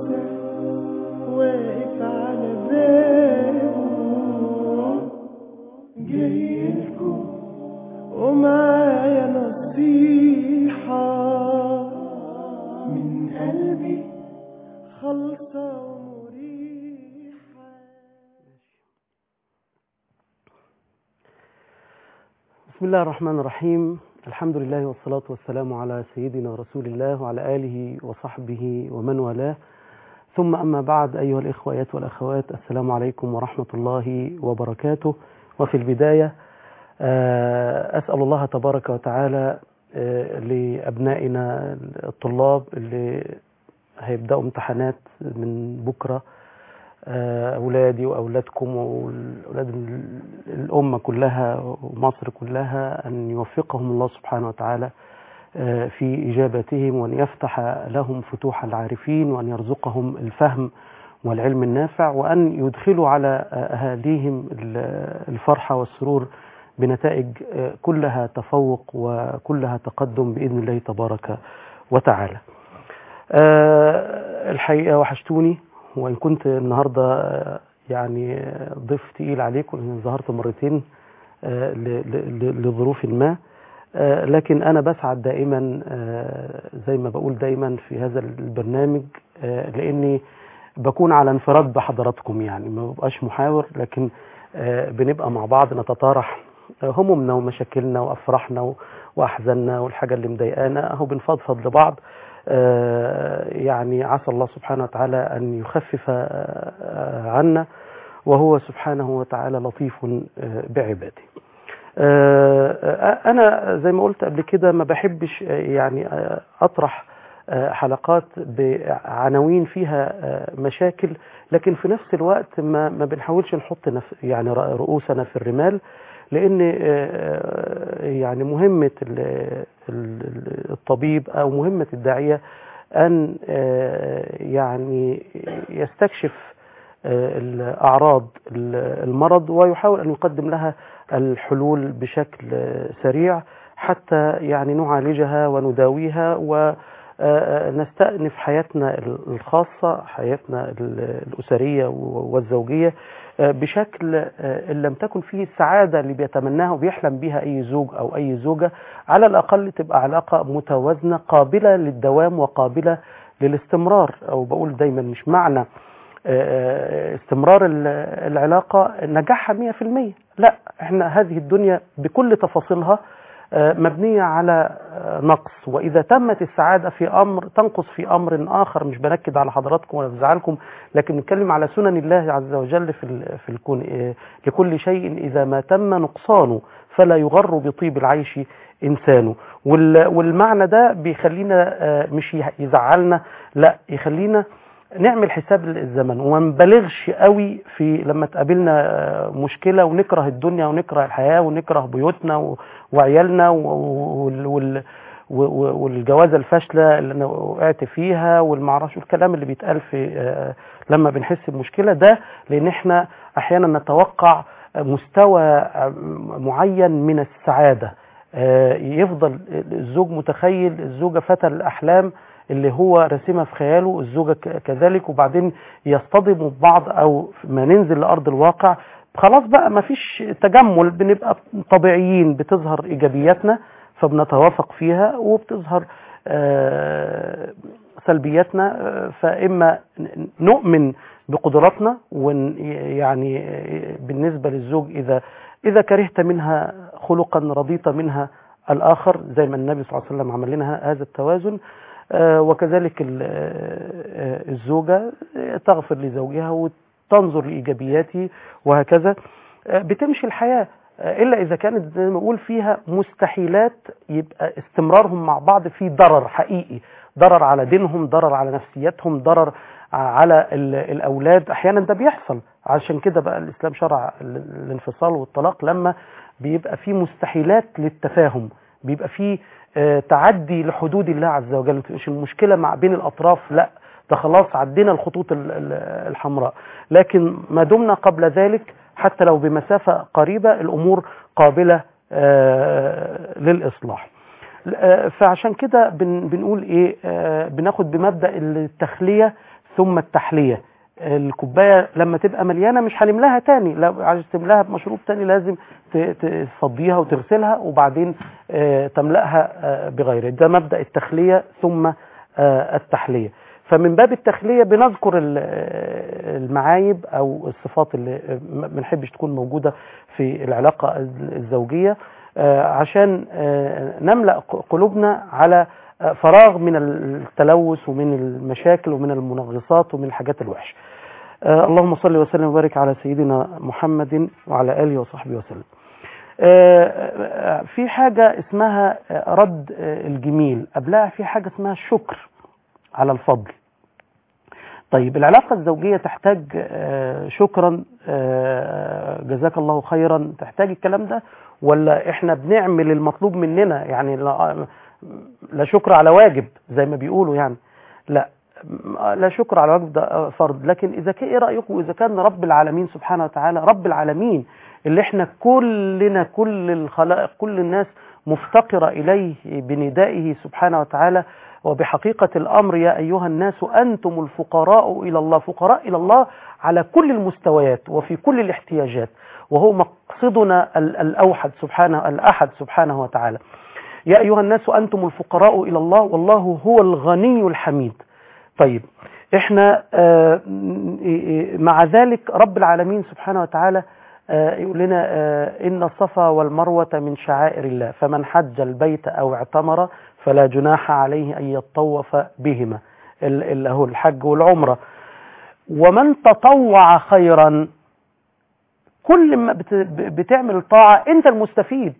ناصر واقف على بابه جايلكم ومعايا نصيحة من قلبي خالصة ومريحة بسم الله الرحمن الرحيم الحمد لله والصلاة والسلام على سيدنا رسول الله وعلى آله وصحبه ومن والاه ثم أما بعد أيها الإخوة والأخوات السلام عليكم ورحمة الله وبركاته وفي البداية آه، أسأل الله تبارك وتعالى آه، لأبنائنا الطلاب اللي هيبدأوا امتحانات من بكرة آه، أولادي وأولادكم وأولاد ال- الأمة كلها ومصر كلها أن يوفقهم الله سبحانه وتعالى آه، في إجابتهم وأن يفتح لهم فتوح العارفين وأن يرزقهم الفهم والعلم النافع وأن يدخلوا على آه، أهاليهم ال- الفرحة والسرور بنتائج آه، كلها تفوق وكلها تقدم بإذن الله تبارك وتعالى آه، الحقيقة وحشتوني وإن كنت النهاردة آه، يعني آه، ضيف تقيل عليكم لأن ظهرت مرتين آه، ل- ل- ل- لظروف ما آه، لكن أنا بسعد دائما آه، زي ما بقول دايما في هذا البرنامج آه، لأني بكون على انفراد بحضراتكم يعني ما ببقاش محاور لكن آه، بنبقى مع بعض نتطارح آه، همومنا ومشاكلنا وأفراحنا و- وأحزاننا والحاجة اللي مضايقانا أهو بنفضفض لبعض آه، يعني عسى الله سبحانه وتعالى أن يخفف آه، آه، عنا وهو سبحانه وتعالى لطيف آه، بعباده آه، آه، أنا زي ما قلت قبل كده ما بحبش آه، يعني آه، أطرح آه، حلقات بعناوين فيها آه، مشاكل لكن في نفس الوقت ما ما بنحاولش نحط نف- يعني ر- رؤوسنا في الرمال لان آه، آه، يعني مهمه ال- ال- الطبيب او مهمه الداعيه ان آه، يعني يستكشف آه، الأعراض ال- المرض ويحاول أن يقدم لها الحلول بشكل آه، سريع حتى يعني نعالجها ونداويها ونستأنف حياتنا الخاصة حياتنا ال- الأسرية والزوجية آه، بشكل آه، إن لم تكن فيه السعادة اللي بيتمناها وبيحلم بها أي زوج أو أي زوجة على الأقل تبقى علاقة متوازنة قابلة للدوام وقابلة للاستمرار أو بقول دايما مش معنى آه، استمرار ال- العلاقة نجاحها 100% لا احنا هذه الدنيا بكل تفاصيلها آه، مبنية على آه، نقص وإذا تمت السعادة في أمر تنقص في أمر آخر مش بنكد على حضراتكم ولا بزعلكم لكن نتكلم على سنن الله عز وجل في ال- في الكون آه، لكل شيء إذا ما تم نقصانه فلا يغر بطيب العيش إنسانه وال- والمعنى ده بيخلينا آه، مش يه- يزعلنا لا يخلينا نعمل حساب الزمن وما نبالغش قوي في لما تقابلنا آه، مشكله ونكره الدنيا ونكره الحياه ونكره بيوتنا و- وعيالنا و- وال- وال- و- و- والجوازه الفاشله اللي انا وقعت فيها والمعرفش الكلام اللي بيتقال في آه، لما بنحس بمشكله ده لان احنا احيانا نتوقع مستوى آه، معين من السعاده آه، يفضل الزوج متخيل الزوجه فتى الاحلام اللي هو راسمها في خياله الزوجة ك- كذلك وبعدين يصطدموا ببعض أو ما ننزل لأرض الواقع خلاص بقى ما فيش تجمل بنبقى طبيعيين بتظهر إيجابياتنا فبنتوافق فيها وبتظهر آه، سلبياتنا آه، فإما ن- نؤمن بقدراتنا ون يعني آه، بالنسبة للزوج إذا إذا كرهت منها خلقا رضيت منها الآخر زي ما النبي صلى الله عليه وسلم عمل لنا هذا التوازن آه، وكذلك ال- آه، الزوجة تغفر لزوجها وتنظر لإيجابياته وهكذا آه، بتمشي الحياة آه، إلا إذا كانت زي ما بقول فيها مستحيلات يبقى استمرارهم مع بعض في ضرر حقيقي ضرر على دينهم ضرر على نفسيتهم ضرر على ال- الأولاد أحيانا ده بيحصل عشان كده بقى الإسلام شرع ال- الانفصال والطلاق لما بيبقى في مستحيلات للتفاهم بيبقى في آه، تعدي لحدود الله عز وجل مش المشكلة مع بين الأطراف لا ده خلاص عدينا الخطوط ال- ال- الحمراء لكن ما دمنا قبل ذلك حتى لو بمسافة قريبة الأمور قابلة آه، للإصلاح آه، فعشان كده بن- بنقول إيه آه، بناخد بمبدأ التخلية ثم التحلية الكوباية لما تبقى مليانة مش هنملاها تاني لو عايز تملاها بمشروب تاني لازم ت- ت- تفضيها وتغسلها وبعدين آه، تملأها آه، بغيره ده مبدأ التخلية ثم آه، التحلية فمن باب التخلية بنذكر ال- آه، المعايب أو الصفات اللي آه، ما بنحبش تكون موجودة في العلاقة الزوجية آه، عشان آه، نملأ ق- قلوبنا على آه، فراغ من التلوث ومن المشاكل ومن المنغصات ومن الحاجات الوحشة آه، اللهم صل وسلم وبارك على سيدنا محمد وعلى آله وصحبه وسلم آه، آه، في حاجة اسمها آه، رد آه، الجميل قبلها في حاجة اسمها الشكر على الفضل طيب العلاقة الزوجية تحتاج آه، شكرا آه، جزاك الله خيرا تحتاج الكلام ده ولا احنا بنعمل المطلوب مننا يعني لا, لا شكر على واجب زي ما بيقولوا يعني لا لا شكر على واجب ده فرض لكن اذا كان ايه رايكم اذا كان رب العالمين سبحانه وتعالى رب العالمين اللي احنا كلنا كل الخلائق كل الناس مفتقره اليه بندائه سبحانه وتعالى وبحقيقه الامر يا ايها الناس انتم الفقراء الى الله فقراء الى الله على كل المستويات وفي كل الاحتياجات وهو مقصدنا ال- الاوحد سبحانه الاحد سبحانه وتعالى يا ايها الناس انتم الفقراء الى الله والله هو الغني الحميد طيب احنا آه، م- مع ذلك رب العالمين سبحانه وتعالى آه، يقول لنا آه، إن الصفا والمروة من شعائر الله فمن حج البيت أو اعتمر فلا جناح عليه أن يطوف بهما ال- اللي هو الحج والعمرة ومن تطوع خيرا كل ما بت- بتعمل طاعة أنت المستفيد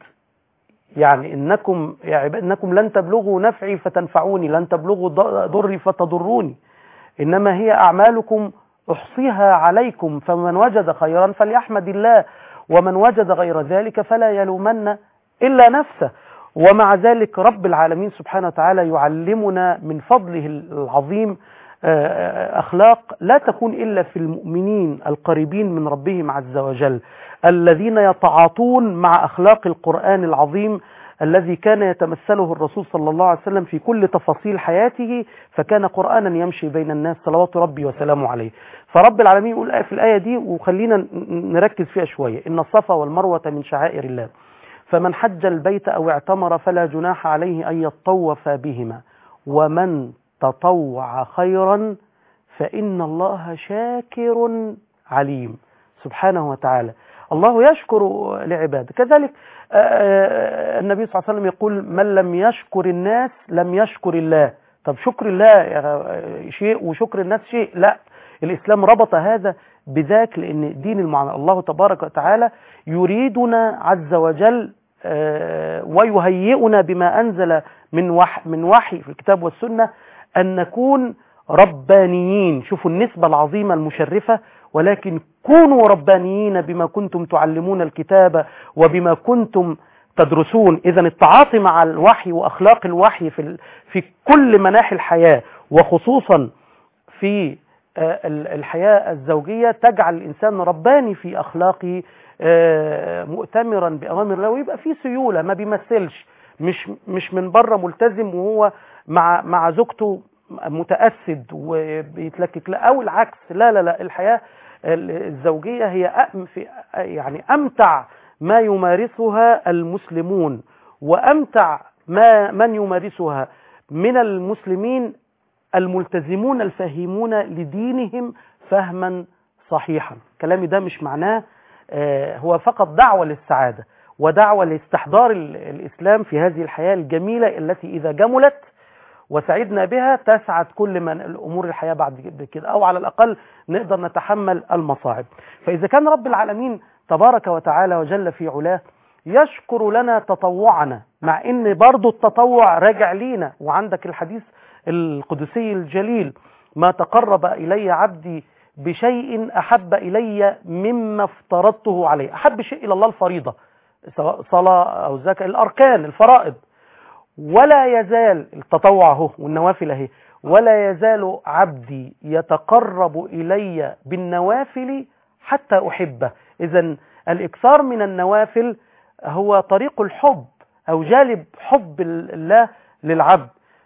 يعني انكم يا عباد انكم لن تبلغوا نفعي فتنفعوني لن تبلغوا ض- ضري فتضروني انما هي اعمالكم احصيها عليكم فمن وجد خيرا فليحمد الله ومن وجد غير ذلك فلا يلومن الا نفسه ومع ذلك رب العالمين سبحانه وتعالى يعلمنا من فضله العظيم آه، اخلاق لا تكون الا في المؤمنين القريبين من ربهم عز وجل الذين يتعاطون مع اخلاق القران العظيم الذي كان يتمثله الرسول صلى الله عليه وسلم في كل تفاصيل حياته فكان قرانا يمشي بين الناس صلوات ربي وسلامه عليه فرب العالمين يقول في الايه دي وخلينا ن- نركز فيها شويه ان الصفا والمروه من شعائر الله فمن حج البيت او اعتمر فلا جناح عليه ان يطوف بهما ومن تطوع خيرا فان الله شاكر عليم سبحانه وتعالى الله يشكر لعباده كذلك آه، آه، النبي صلى الله عليه وسلم يقول من لم يشكر الناس لم يشكر الله طب شكر الله آه، شيء وشكر الناس شيء لا الإسلام ربط هذا بذاك لأن دين المعاملة الله تبارك وتعالى يريدنا عز وجل آه، ويهيئنا بما أنزل من وحي, من وحي في الكتاب والسنة أن نكون ربانيين شوفوا النسبة العظيمة المشرفة ولكن كونوا ربانيين بما كنتم تعلمون الكتاب وبما كنتم تدرسون إذا التعاطي مع الوحي وأخلاق الوحي في ال- في كل مناحي الحياة وخصوصا في آه، ال- الحياة الزوجية تجعل الإنسان رباني في أخلاقه آه، مؤتمرا بأوامر الله ويبقى في سيولة ما بيمثلش مش مش من بره ملتزم وهو مع مع زوجته متأسد وبيتلكك لا أو العكس لا لا لا الحياة الزوجية هي أم في يعني أمتع ما يمارسها المسلمون وأمتع ما من يمارسها من المسلمين الملتزمون الفاهمون لدينهم فهما صحيحا كلامي ده مش معناه آه، هو فقط دعوة للسعادة ودعوة لاستحضار ال- الإسلام في هذه الحياة الجميلة التي إذا جملت وسعدنا بها تسعد كل من الأمور الحياة بعد كده أو على الأقل نقدر نتحمل المصاعب فإذا كان رب العالمين تبارك وتعالى وجل في علاه يشكر لنا تطوعنا مع ان برضو التطوع راجع لينا وعندك الحديث القدسي الجليل ما تقرب الي عبدي بشيء احب الي مما افترضته عليه احب شيء الى الله الفريضه سواء صلاه او زكاه الاركان الفرائض ولا يزال التطوع اهو والنوافل اهي ولا يزال عبدي يتقرب الي بالنوافل حتى احبه اذا الاكثار من النوافل هو طريق الحب او جالب حب الله للعبد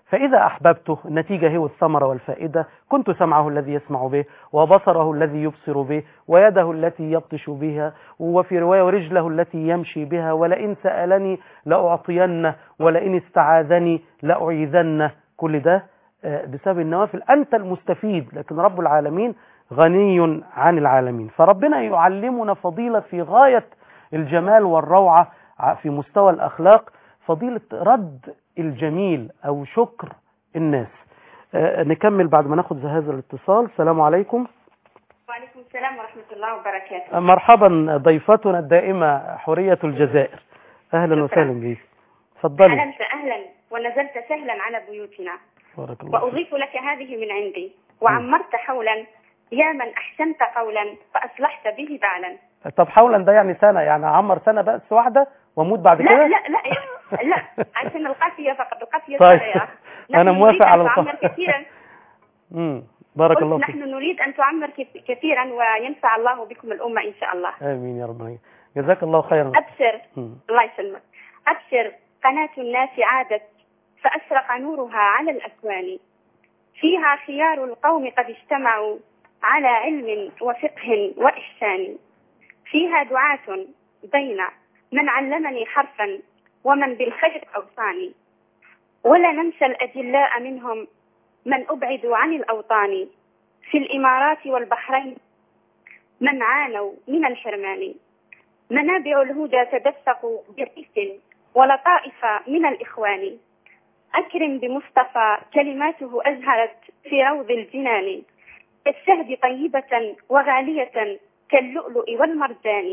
فإذا أحببته النتيجة هي الثمرة والفائدة كنت سمعه الذي يسمع به وبصره الذي يبصر به ويده التي يبطش بها وفي رواية ورجله التي يمشي بها ولئن سألني لأعطينه ولئن استعاذني لأعيذنه كل ده آه، بسبب النوافل أنت المستفيد لكن رب العالمين غني عن العالمين فربنا يعلمنا فضيلة في غاية الجمال والروعة ع- في مستوى الأخلاق فضيلة رد الجميل أو شكر الناس آه، نكمل بعد ما ناخد هذا الاتصال السلام عليكم وعليكم السلام ورحمة الله وبركاته مرحبا ضيفتنا الدائمة حورية الجزائر أهلا شكرا. وسهلا بك تفضلي علمت أهلا ونزلت سهلا على بيوتنا بارك الله فيك. وأضيف لك هذه من عندي وعمرت حولا يا من أحسنت قولا فأصلحت به بعلا طب حولا ده يعني سنة يعني عمر سنة بس واحدة واموت بعد لا كده لا لا لا عشان القافية فقط القافية طيب. صغيرة أنا نحن موافق نريد على أن تعمر القافية. كثيرا امم بارك قلت الله فيك نحن نريد أن تعمر كث- كثيرا وينفع الله بكم الأمة إن شاء الله امين يا رب العالمين جزاك الله خيرا أبشر مم. الله يسلمك أبشر قناة الناس عادت فأشرق نورها على الأكوان فيها خيار القوم قد اجتمعوا على علم وفقه وإحسان فيها دعاة بين من علمني حرفا ومن بالخير أوصاني ولا ننسى الأجلاء منهم من أبعدوا عن الأوطان في الإمارات والبحرين من عانوا من الحرمان منابع الهدى تدفق بريف ولطائف من الإخوان أكرم بمصطفى كلماته أزهرت في روض الجنان كالشهد طيبة وغالية كاللؤلؤ والمرجان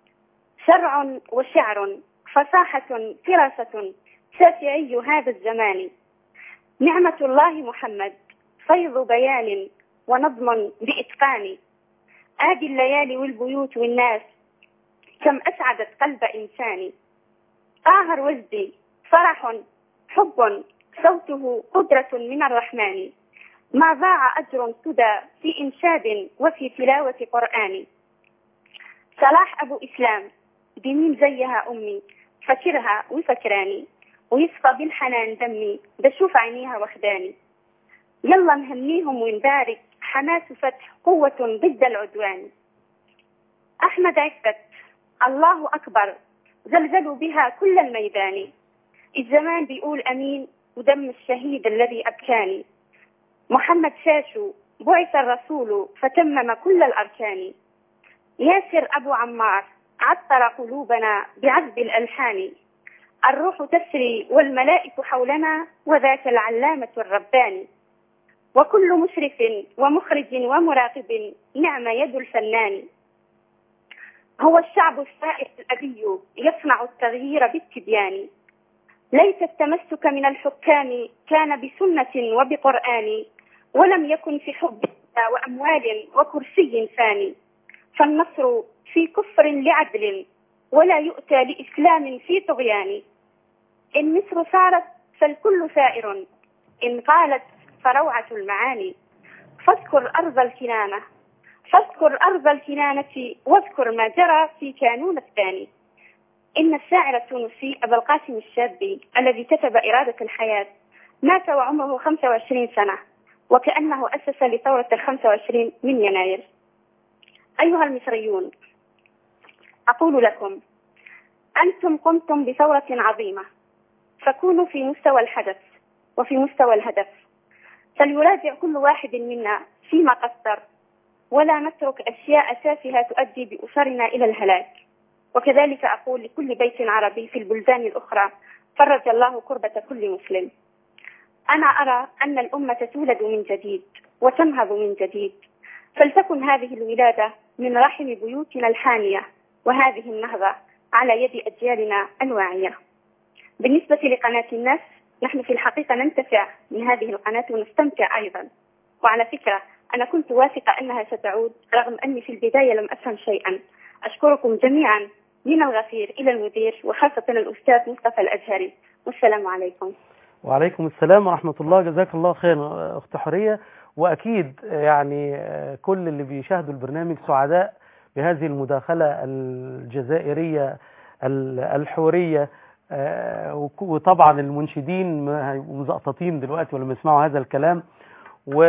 شرع وشعر فصاحة فراسة شافعي هذا الزمان نعمة الله محمد فيض بيان ونظم بإتقان آدي الليالي والبيوت والناس كم أسعدت قلب إنسان طاهر وجدي فرح حب صوته قدرة من الرحمن ما ضاع أجر سدى في إنشاد وفي تلاوة قرآن صلاح أبو إسلام بمين زيها أمي فكرها وفكراني ويصفى بالحنان دمي بشوف عينيها وخداني يلا نهنيهم ونبارك حماس فتح قوة ضد العدوان أحمد عفت الله أكبر زلزلوا بها كل الميدان الزمان بيقول أمين ودم الشهيد الذي أبكاني محمد شاشو بعث الرسول فتمم كل الأركان ياسر أبو عمار عطر قلوبنا بعذب الألحان الروح تسري والملائك حولنا وذاك العلامة الرباني وكل مشرف ومخرج ومراقب نعم يد الفنان هو الشعب السائر الأبي يصنع التغيير بالتبيان ليس التمسك من الحكام كان بسنة وبقرآن ولم يكن في حب وأموال وكرسي فاني فالنصر في كفر لعدل ولا يؤتى لإسلام في طغيان إن مصر سارت فالكل سائر إن قالت فروعة المعاني فاذكر أرض الكنانة فاذكر أرض الكنانة واذكر ما جرى في كانون الثاني إن الشاعر التونسي أبا القاسم الشابي الذي كتب إرادة الحياة مات وعمره 25 سنة وكأنه أسس لثورة ال 25 من يناير أيها المصريون أقول لكم أنتم قمتم بثورة عظيمة فكونوا في مستوى الحدث وفي مستوى الهدف فليراجع كل واحد منا فيما قصر ولا نترك أشياء تافهة تؤدي بأسرنا إلى الهلاك وكذلك أقول لكل بيت عربي في البلدان الأخرى فرج الله كربة كل مسلم أنا أرى أن الأمة تولد من جديد وتنهض من جديد فلتكن هذه الولادة من رحم بيوتنا الحانية وهذه النهضة على يد أجيالنا الواعية بالنسبة لقناة الناس نحن في الحقيقة ننتفع من هذه القناة ونستمتع أيضا وعلى فكرة أنا كنت واثقة أنها ستعود رغم أني في البداية لم أفهم شيئا أشكركم جميعا من الغفير إلى المدير وخاصة الأستاذ مصطفى الأزهري والسلام عليكم وعليكم السلام ورحمة الله جزاك الله خيرا أخت حورية وأكيد يعني كل اللي بيشاهدوا البرنامج سعداء بهذه المداخلة الجزائرية الحورية آه، وك- وطبعا المنشدين ما هيبقوا مزقططين دلوقتي ولما يسمعوا هذا الكلام و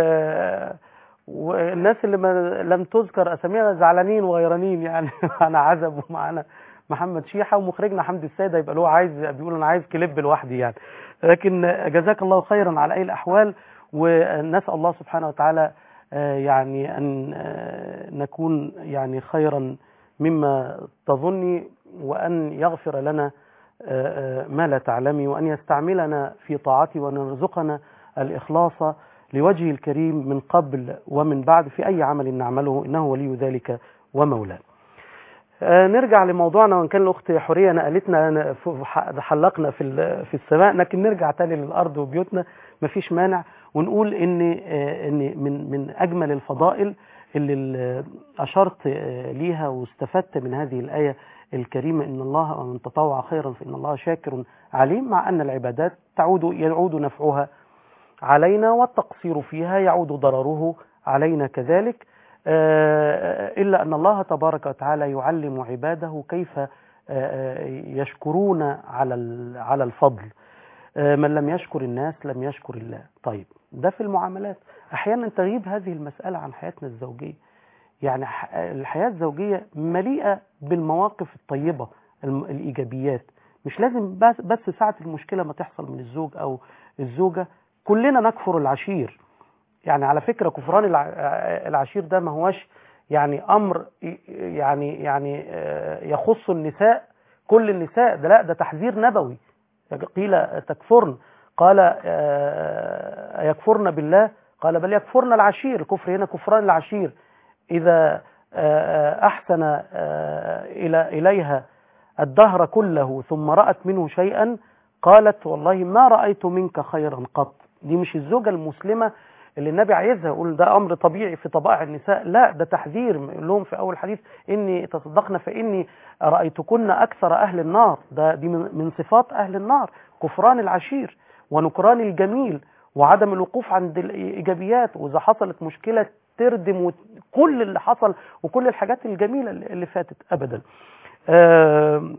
والناس اللي ما لم تذكر اساميها زعلانين وغيرانين يعني معانا عزب ومعانا محمد شيحه ومخرجنا حمدي السيد هيبقى له عايز بيقول انا عايز كليب لوحدي يعني لكن جزاك الله خيرا على اي الاحوال ونسال الله سبحانه وتعالى آه، يعني ان آه، نكون يعني خيرا مما تظني وان يغفر لنا آه، آه، ما لا تعلمي وان يستعملنا في طاعته وان يرزقنا الاخلاص لوجهه الكريم من قبل ومن بعد في اي عمل نعمله انه ولي ذلك ومولاه. آه، نرجع لموضوعنا وان كان الاخت حوريه نقلتنا أنا ف- ح- حلقنا في ال- في السماء لكن نرجع تاني للارض وبيوتنا مفيش مانع ونقول ان آه، ان من من اجمل الفضائل اللي ال- اشرت آه، ليها واستفدت من هذه الايه الكريمه ان الله ومن تطوع خيرا فان الله شاكر عليم مع ان العبادات تعود يعود نفعها علينا والتقصير فيها يعود ضرره علينا كذلك آه، إلا أن الله تبارك وتعالى يعلم عباده كيف آه، آه، يشكرون على ال- على الفضل آه، من لم يشكر الناس لم يشكر الله طيب ده في المعاملات أحيانا تغيب هذه المسألة عن حياتنا الزوجية يعني ح- الحياة الزوجية مليئة بالمواقف الطيبة الم- الإيجابيات مش لازم بس, بس ساعة المشكلة ما تحصل من الزوج أو الزوجة كلنا نكفر العشير يعني على فكرة كفران الع- العشير ده ما هوش يعني أمر ي- يعني يعني آه، يخص النساء كل النساء ده لا ده تحذير نبوي قيل تكفرن قال آه، يكفرن بالله قال بل يكفرن العشير الكفر هنا كفران العشير إذا آه، أحسن آه، إلى إليها الدهر كله ثم رأت منه شيئا قالت والله ما رأيت منك خيرا قط دي مش الزوجة المسلمة اللي النبي عايزها يقول ده أمر طبيعي في طبائع النساء لا ده تحذير يقول لهم في أول حديث إني تصدقن فإني رأيتكن أكثر أهل النار ده دي من من صفات أهل النار كفران العشير ونكران الجميل وعدم الوقوف عند الإيجابيات وإذا حصلت مشكلة تردم وت- كل اللي حصل وكل الحاجات الجميلة اللي اللي فاتت أبدا آم،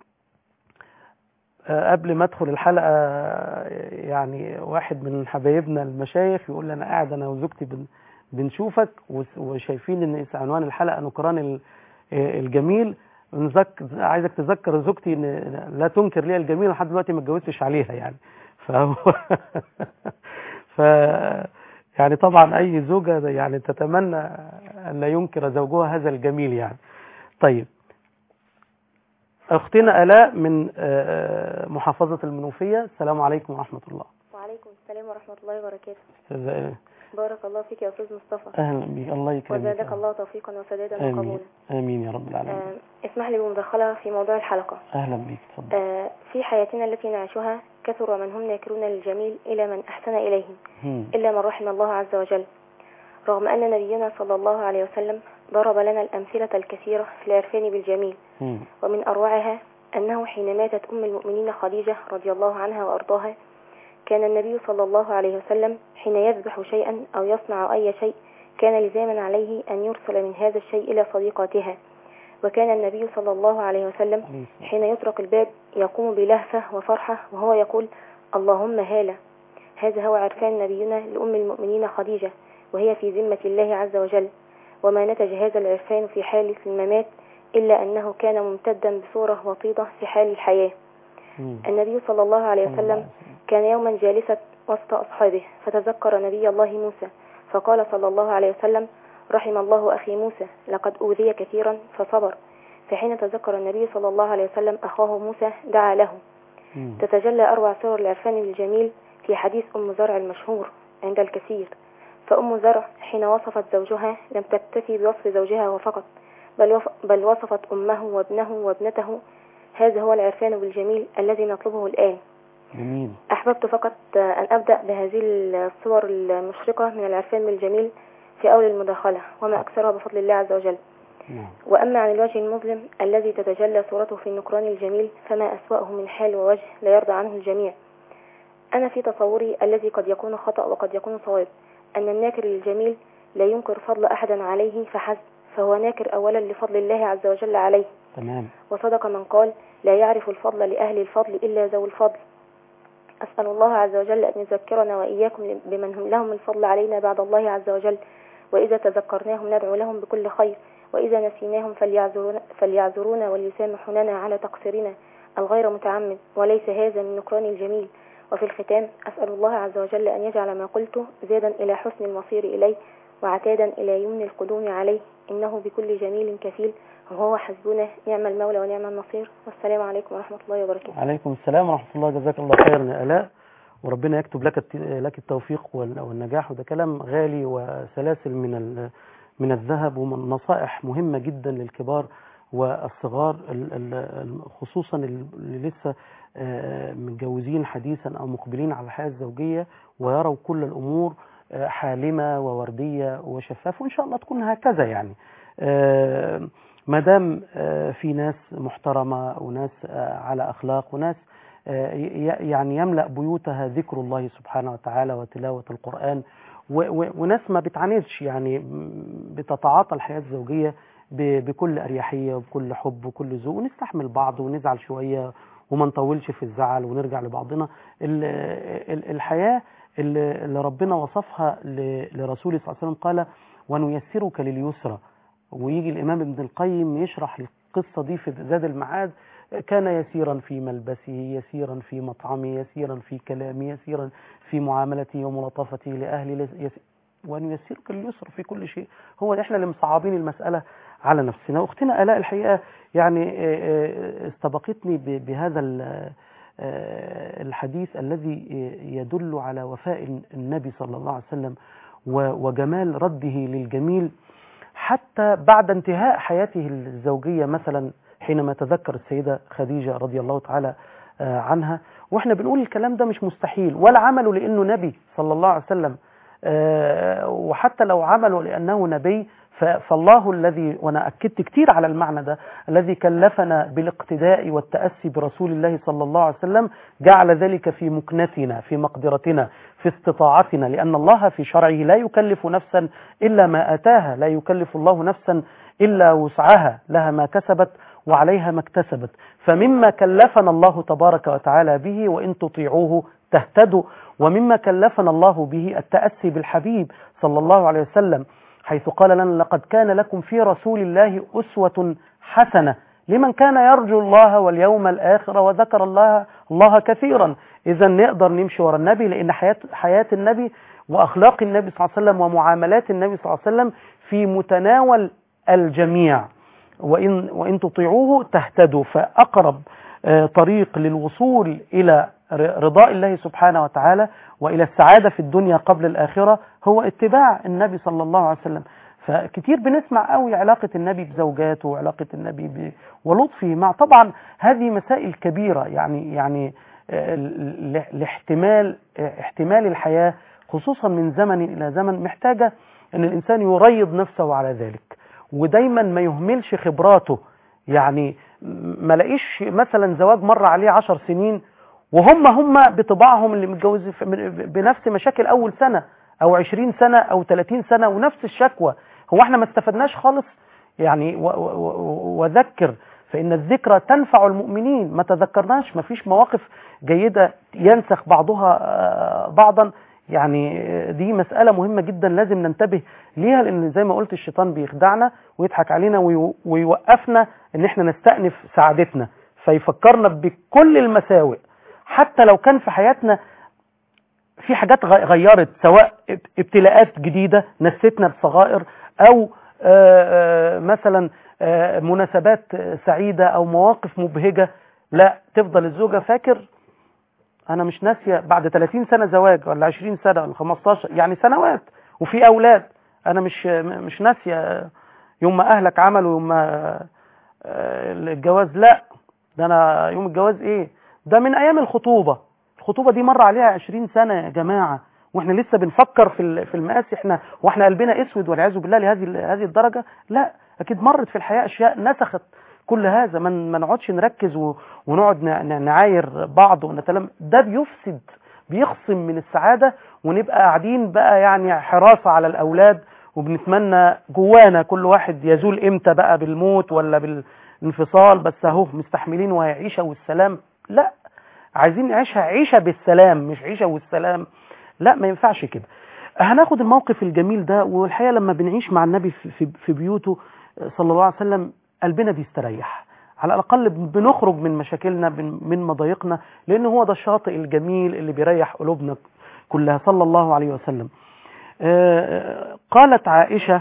آه، قبل ما ادخل الحلقه آه، يعني واحد من حبايبنا المشايخ يقول لي انا قاعد انا وزوجتي بن بنشوفك وس- وشايفين ان اس- عنوان الحلقه نكران ال- آه، الجميل نذك... عايزك تذكر زوجتي ان لا تنكر لي الجميل لحد دلوقتي ما اتجوزتش عليها يعني فهو ف يعني طبعا اي زوجه يعني تتمنى ان لا ينكر زوجها هذا الجميل يعني طيب اختنا الاء من آه، محافظه المنوفيه السلام عليكم ورحمه الله وعليكم السلام ورحمة الله وبركاته أستاذة آلاء. بارك الله فيك يا أستاذ مصطفى اهلا بك الله يكرمك وزادك الله توفيقا وسدادا امين وقبولا امين يا رب العالمين آه، اسمح لي بمداخلة في موضوع الحلقة اهلا بك تفضل آه، في حياتنا التي نعيشها كثر من هم ناكرون للجميل إلى من أحسن إليهم مم. إلا من رحم الله عز وجل رغم أن نبينا صلى الله عليه وسلم ضرب لنا الأمثلة الكثيرة في العرفان بالجميل مم. ومن أروعها أنه حين ماتت أم المؤمنين خديجة رضي الله عنها وأرضاها كان النبي صلى الله عليه وسلم حين يذبح شيئا أو يصنع أي شيء كان لزاما عليه أن يرسل من هذا الشيء إلى صديقاتها وكان النبي صلى الله عليه وسلم عليه السلام. حين يطرق الباب يقوم بلهفة وفرحة وهو يقول اللهم هالة هذا هو عرفان نبينا لأم المؤمنين خديجة وهي في ذمة الله عز وجل وما نتج هذا العرفان في حالة الممات إلا أنه كان ممتدا بصورة وطيدة في حال الحياة مم. النبي صلى الله عليه صلى الله وسلم كان يوما جالسا وسط أصحابه فتذكر نبي الله موسى فقال صلى الله عليه وسلم رحم الله أخي موسى لقد أوذي كثيرا فصبر فحين تذكر النبي صلى الله عليه وسلم أخاه موسى دعا له مم. تتجلى أروع صور العرفان الجميل في حديث أم زرع المشهور عند الكثير فأم زرع حين وصفت زوجها لم تكتفي بوصف زوجها وفقط بل, وف بل وصفت أمه وابنه وابنته هذا هو العرفان بالجميل الذي نطلبه الآن جميل أحببت فقط أن أبدأ بهذه الصور المشرقة من العرفان بالجميل في أول المداخلة وما أكثرها بفضل الله عز وجل نعم وأما عن الوجه المظلم الذي تتجلى صورته في النكران الجميل فما أسوأه من حال ووجه لا يرضى عنه الجميع أنا في تصوري الذي قد يكون خطأ وقد يكون صواب أن الناكر للجميل لا ينكر فضل أحدا عليه فحسب فهو ناكر أولا لفضل الله عز وجل عليه تمام وصدق من قال لا يعرف الفضل لأهل الفضل إلا ذو الفضل أسأل الله عز وجل أن يذكرنا وإياكم بمن هم لهم الفضل علينا بعد الله عز وجل وإذا تذكرناهم ندعو لهم بكل خير وإذا نسيناهم فليعذرونا, فليعذرونا وليسامحوننا على تقصيرنا الغير متعمد وليس هذا من نكران الجميل وفي الختام أسأل الله عز وجل أن يجعل ما قلته زادا إلى حسن المصير إليه وعتادا إلى يمن القدوم عليه إنه بكل جميل كفيل وهو حسبنا نعم المولى ونعم النصير والسلام عليكم ورحمة الله وبركاته عليكم السلام ورحمة الله جزاك الله خيرا يا آلاء وربنا يكتب لك الت- لك التوفيق وال- والنجاح وده كلام غالي وسلاسل من ال- من الذهب ومن نصائح مهمة جدا للكبار والصغار ال- ال- ال- خصوصا اللي لسه آه، متجوزين حديثا او مقبلين على الحياة الزوجية ويروا كل الامور آه، حالمة ووردية وشفافة وان شاء الله تكون هكذا يعني آه، ما دام آه، في ناس محترمة وناس آه، على اخلاق وناس آه، ي- يعني يملأ بيوتها ذكر الله سبحانه وتعالى وتلاوة القرآن و- و- وناس ما بتعاندش يعني م- بتتعاطى الحياة الزوجية ب- بكل أريحية وبكل حب وكل ذوق ونستحمل بعض ونزعل شوية وما نطولش في الزعل ونرجع لبعضنا ال- ال- الحياة اللي اللي ربنا وصفها ل- لرسوله صلى الله عليه وسلم قال ونيسرك لليسرى ويجي الإمام ابن القيم يشرح القصة دي في زاد المعاد كان يسيرا في ملبسه يسيرا في مطعمه يسيرا في كلامه يسيرا في معاملته وملاطفته لأهله يس- وأن يسيرك اليسر في كل شيء هو احنا اللي مصعبين المسألة على نفسنا أختنا آلاء الحقيقة يعني آه، آه، استبقتني ب- بهذا ال- آه، الحديث الذي يدل على وفاء النبي صلى الله عليه وسلم و- وجمال رده للجميل حتى بعد انتهاء حياته الزوجية مثلا حينما تذكر السيدة خديجة رضي الله تعالى آه، عنها واحنا بنقول الكلام ده مش مستحيل ولا عمله لأنه نبي صلى الله عليه وسلم آه، وحتى لو عمله لأنه نبي ف- فالله الذي وانا اكدت كتير على المعنى ده الذي كلفنا بالاقتداء والتاسي برسول الله صلى الله عليه وسلم جعل ذلك في مكنتنا في مقدرتنا في استطاعتنا لان الله في شرعه لا يكلف نفسا الا ما اتاها لا يكلف الله نفسا الا وسعها لها ما كسبت وعليها ما اكتسبت فمما كلفنا الله تبارك وتعالى به وان تطيعوه تهتدوا ومما كلفنا الله به التاسي بالحبيب صلى الله عليه وسلم حيث قال لنا لقد كان لكم في رسول الله أسوة حسنة لمن كان يرجو الله واليوم الآخر وذكر الله الله كثيرا إذا نقدر نمشي ورا النبي لأن حياة, حياة النبي وأخلاق النبي صلى الله عليه وسلم ومعاملات النبي صلى الله عليه وسلم في متناول الجميع وإن, وإن تطيعوه تهتدوا فأقرب آه، طريق للوصول إلى ر- رضاء الله سبحانه وتعالى وإلى السعادة في الدنيا قبل الآخرة هو اتباع النبي صلى الله عليه وسلم فكتير بنسمع قوي علاقة النبي بزوجاته وعلاقة النبي ب... ولطفه مع طبعا هذه مسائل كبيرة يعني يعني آه، ال- ال- الاحتمال آه، احتمال الحياة خصوصا من زمن إلى زمن محتاجة أن الإنسان يريض نفسه على ذلك ودايما ما يهملش خبراته يعني ما لاقيش مثلا زواج مر عليه عشر سنين وهم هم بطباعهم اللي متجوز في- بنفس مشاكل أول سنة أو عشرين سنة أو ثلاثين سنة ونفس الشكوى هو احنا ما استفدناش خالص يعني و- و- و- وذكر فإن الذكرى تنفع المؤمنين ما تذكرناش ما فيش مواقف جيدة ينسخ بعضها آه، بعضا يعني آه، دي مسألة مهمة جدا لازم ننتبه ليها لأن زي ما قلت الشيطان بيخدعنا ويضحك علينا ويو- ويوقفنا إن احنا نستأنف سعادتنا فيفكرنا بكل المساوئ حتى لو كان في حياتنا في حاجات غ- غيرت سواء اب- ابتلاءات جديدة نستنا بصغائر أو آه، آه، مثلا آه، مناسبات آه، سعيدة أو مواقف مبهجة لا تفضل الزوجة فاكر أنا مش ناسية بعد 30 سنة زواج ولا 20 سنة ولا 15 يعني سنوات وفي أولاد أنا مش مش ناسية يوم ما أهلك عملوا يوم ما آه، الجواز لا ده أنا يوم الجواز إيه ده من أيام الخطوبة الخطوبة دي مر عليها 20 سنة يا جماعة واحنا لسه بنفكر في ال- في المقاس احنا واحنا قلبنا اسود والعياذ بالله لهذه ال- هذه الدرجة لا اكيد مرت في الحياة اشياء نسخت كل هذا ما ما نقعدش نركز و- ونقعد ن- ن- نعاير بعض ونتلم ده بيفسد بيخصم من السعادة ونبقى قاعدين بقى يعني حراسة على الأولاد وبنتمنى جوانا كل واحد يزول امتى بقى بالموت ولا بال انفصال بس اهو مستحملين وعيشه والسلام لا عايزين نعيشها عيشه بالسلام مش عيشه والسلام لا ما ينفعش كده هناخد الموقف الجميل ده والحقيقه لما بنعيش مع النبي في, في, في بيوته صلى الله عليه وسلم قلبنا بيستريح على الاقل بنخرج من مشاكلنا بن- من مضايقنا لان هو ده الشاطئ الجميل اللي بيريح قلوبنا كلها صلى الله عليه وسلم آه، قالت عائشه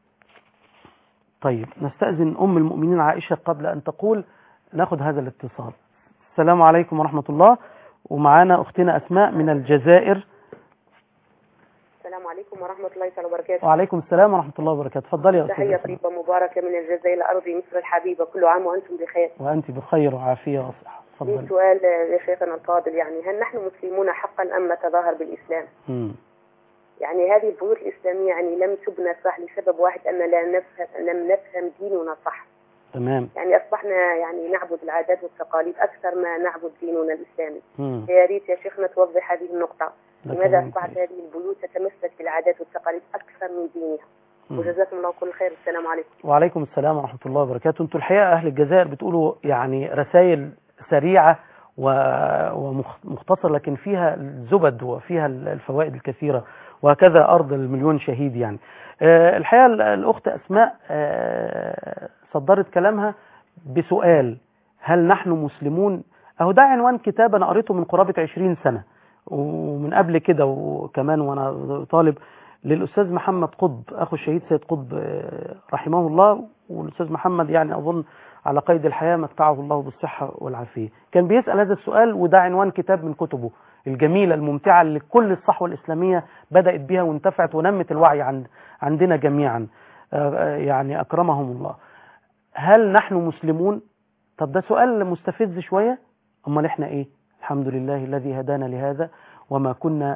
طيب نستأذن أم المؤمنين عائشة قبل أن تقول ناخد هذا الاتصال السلام عليكم ورحمة الله ومعانا أختنا أسماء من الجزائر السلام عليكم ورحمة الله تعالى وبركاته وعليكم السلام ورحمة الله وبركاته تفضلي يا تحية أستاذة أسماء طيبة مباركة من الجزائر أرض مصر الحبيبة كل عام وأنتم بخير وأنت بخير وعافية وصحة لي تفضلي سؤال يا شيخنا الفاضل يعني هل نحن مسلمون حقا أم نتظاهر بالإسلام مم. يعني هذه البيوت الإسلامية يعني لم تبنى صح لسبب واحد أن لا نفهم لم نفهم ديننا صح تمام يعني أصبحنا يعني نعبد العادات والتقاليد أكثر ما نعبد ديننا الإسلامي مم. يا ريت يا شيخنا توضح هذه النقطة ده لماذا كلام أصبحت كويس. هذه البيوت تتمسك بالعادات والتقاليد أكثر من دينها مم. وجزاكم الله كل خير السلام عليكم وعليكم السلام ورحمة الله وبركاته انتوا الحقيقة أهل الجزائر بتقولوا يعني رسائل سريعة ومختصرة لكن فيها الزبد وفيها الفوائد الكثيرة وهكذا أرض المليون شهيد يعني آه، الحقيقة ال- الأخت أسماء آه، صدرت كلامها بسؤال هل نحن مسلمون أهو ده عنوان كتاب أنا قريته من قرابة 20 سنة ومن قبل كده وكمان وأنا طالب للأستاذ محمد قطب أخو الشهيد سيد قطب آه، رحمه الله والأستاذ محمد يعني أظن على قيد الحياة متعه الله بالصحة والعافية كان بيسأل هذا السؤال وده عنوان كتاب من كتبه الجميلة الممتعة اللي كل الصحوة الإسلامية بدأت بها وانتفعت ونمت الوعي عند عندنا جميعا آه، آه، يعني أكرمهم الله هل نحن مسلمون طب ده سؤال مستفز شوية أمال إحنا إيه الحمد لله الذي هدانا لهذا وما كنا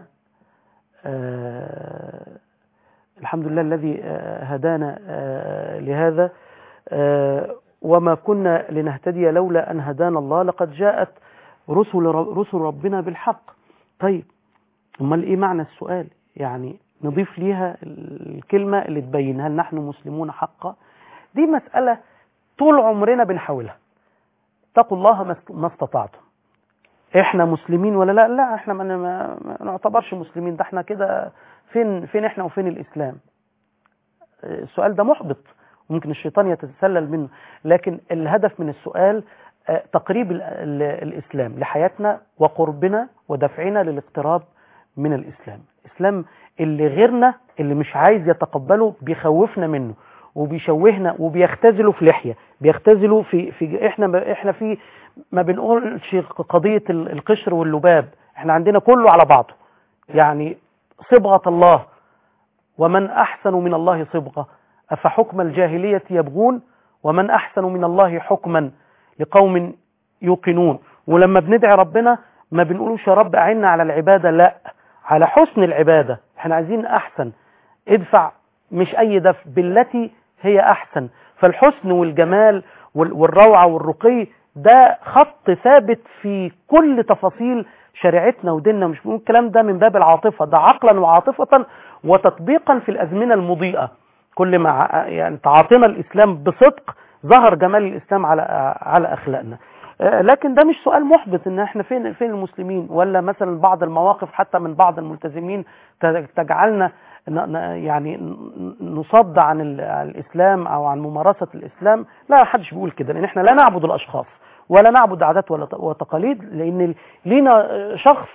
آه الحمد لله الذي آه هدانا آه لهذا آه وما كنا لنهتدي لولا أن هدانا الله لقد جاءت رسل رب رسل ربنا بالحق طيب امال ايه معنى السؤال يعني نضيف ليها الكلمة اللي تبين هل نحن مسلمون حقا دي مسألة طول عمرنا بنحاولها اتقوا الله ما است- ما استطعتم احنا مسلمين ولا لا لا احنا ما ما- ما نعتبرش مسلمين ده احنا كده فين فين احنا وفين الاسلام السؤال ده محبط ممكن الشيطان يتسلل منه لكن الهدف من السؤال آه، تقريب ال- ال- الإسلام لحياتنا وقربنا ودفعنا للاقتراب من الإسلام الإسلام اللي غيرنا اللي مش عايز يتقبله بيخوفنا منه وبيشوهنا وبيختزلوا في لحية بيختزلوا في في احنا احنا في ما بنقولش قضية ال- القشر واللباب احنا عندنا كله على بعضه يعني صبغة الله ومن أحسن من الله صبغة أفحكم الجاهلية يبغون ومن أحسن من الله حكما لقوم يوقنون ولما بندعي ربنا ما بنقولوش يا رب أعنا على العبادة لا على حسن العبادة احنا عايزين أحسن ادفع مش أي دفع بالتي هي أحسن فالحسن والجمال وال- والروعة والرقي ده خط ثابت في كل تفاصيل شريعتنا وديننا مش بنقول الكلام ده من باب العاطفة ده عقلا وعاطفة وتطبيقا في الأزمنة المضيئة كل ما ع- يعني تعاطينا الإسلام بصدق ظهر جمال الإسلام على على أخلاقنا آه، لكن ده مش سؤال محبط ان احنا فين فين المسلمين ولا مثلا بعض المواقف حتى من بعض الملتزمين ت- تجعلنا ن- ن- يعني ن- نصد عن ال- عن الاسلام او عن ممارسه الاسلام لا حدش بيقول كده لان احنا لا نعبد الاشخاص ولا نعبد عادات ولا ت- وتقاليد لان لينا شخص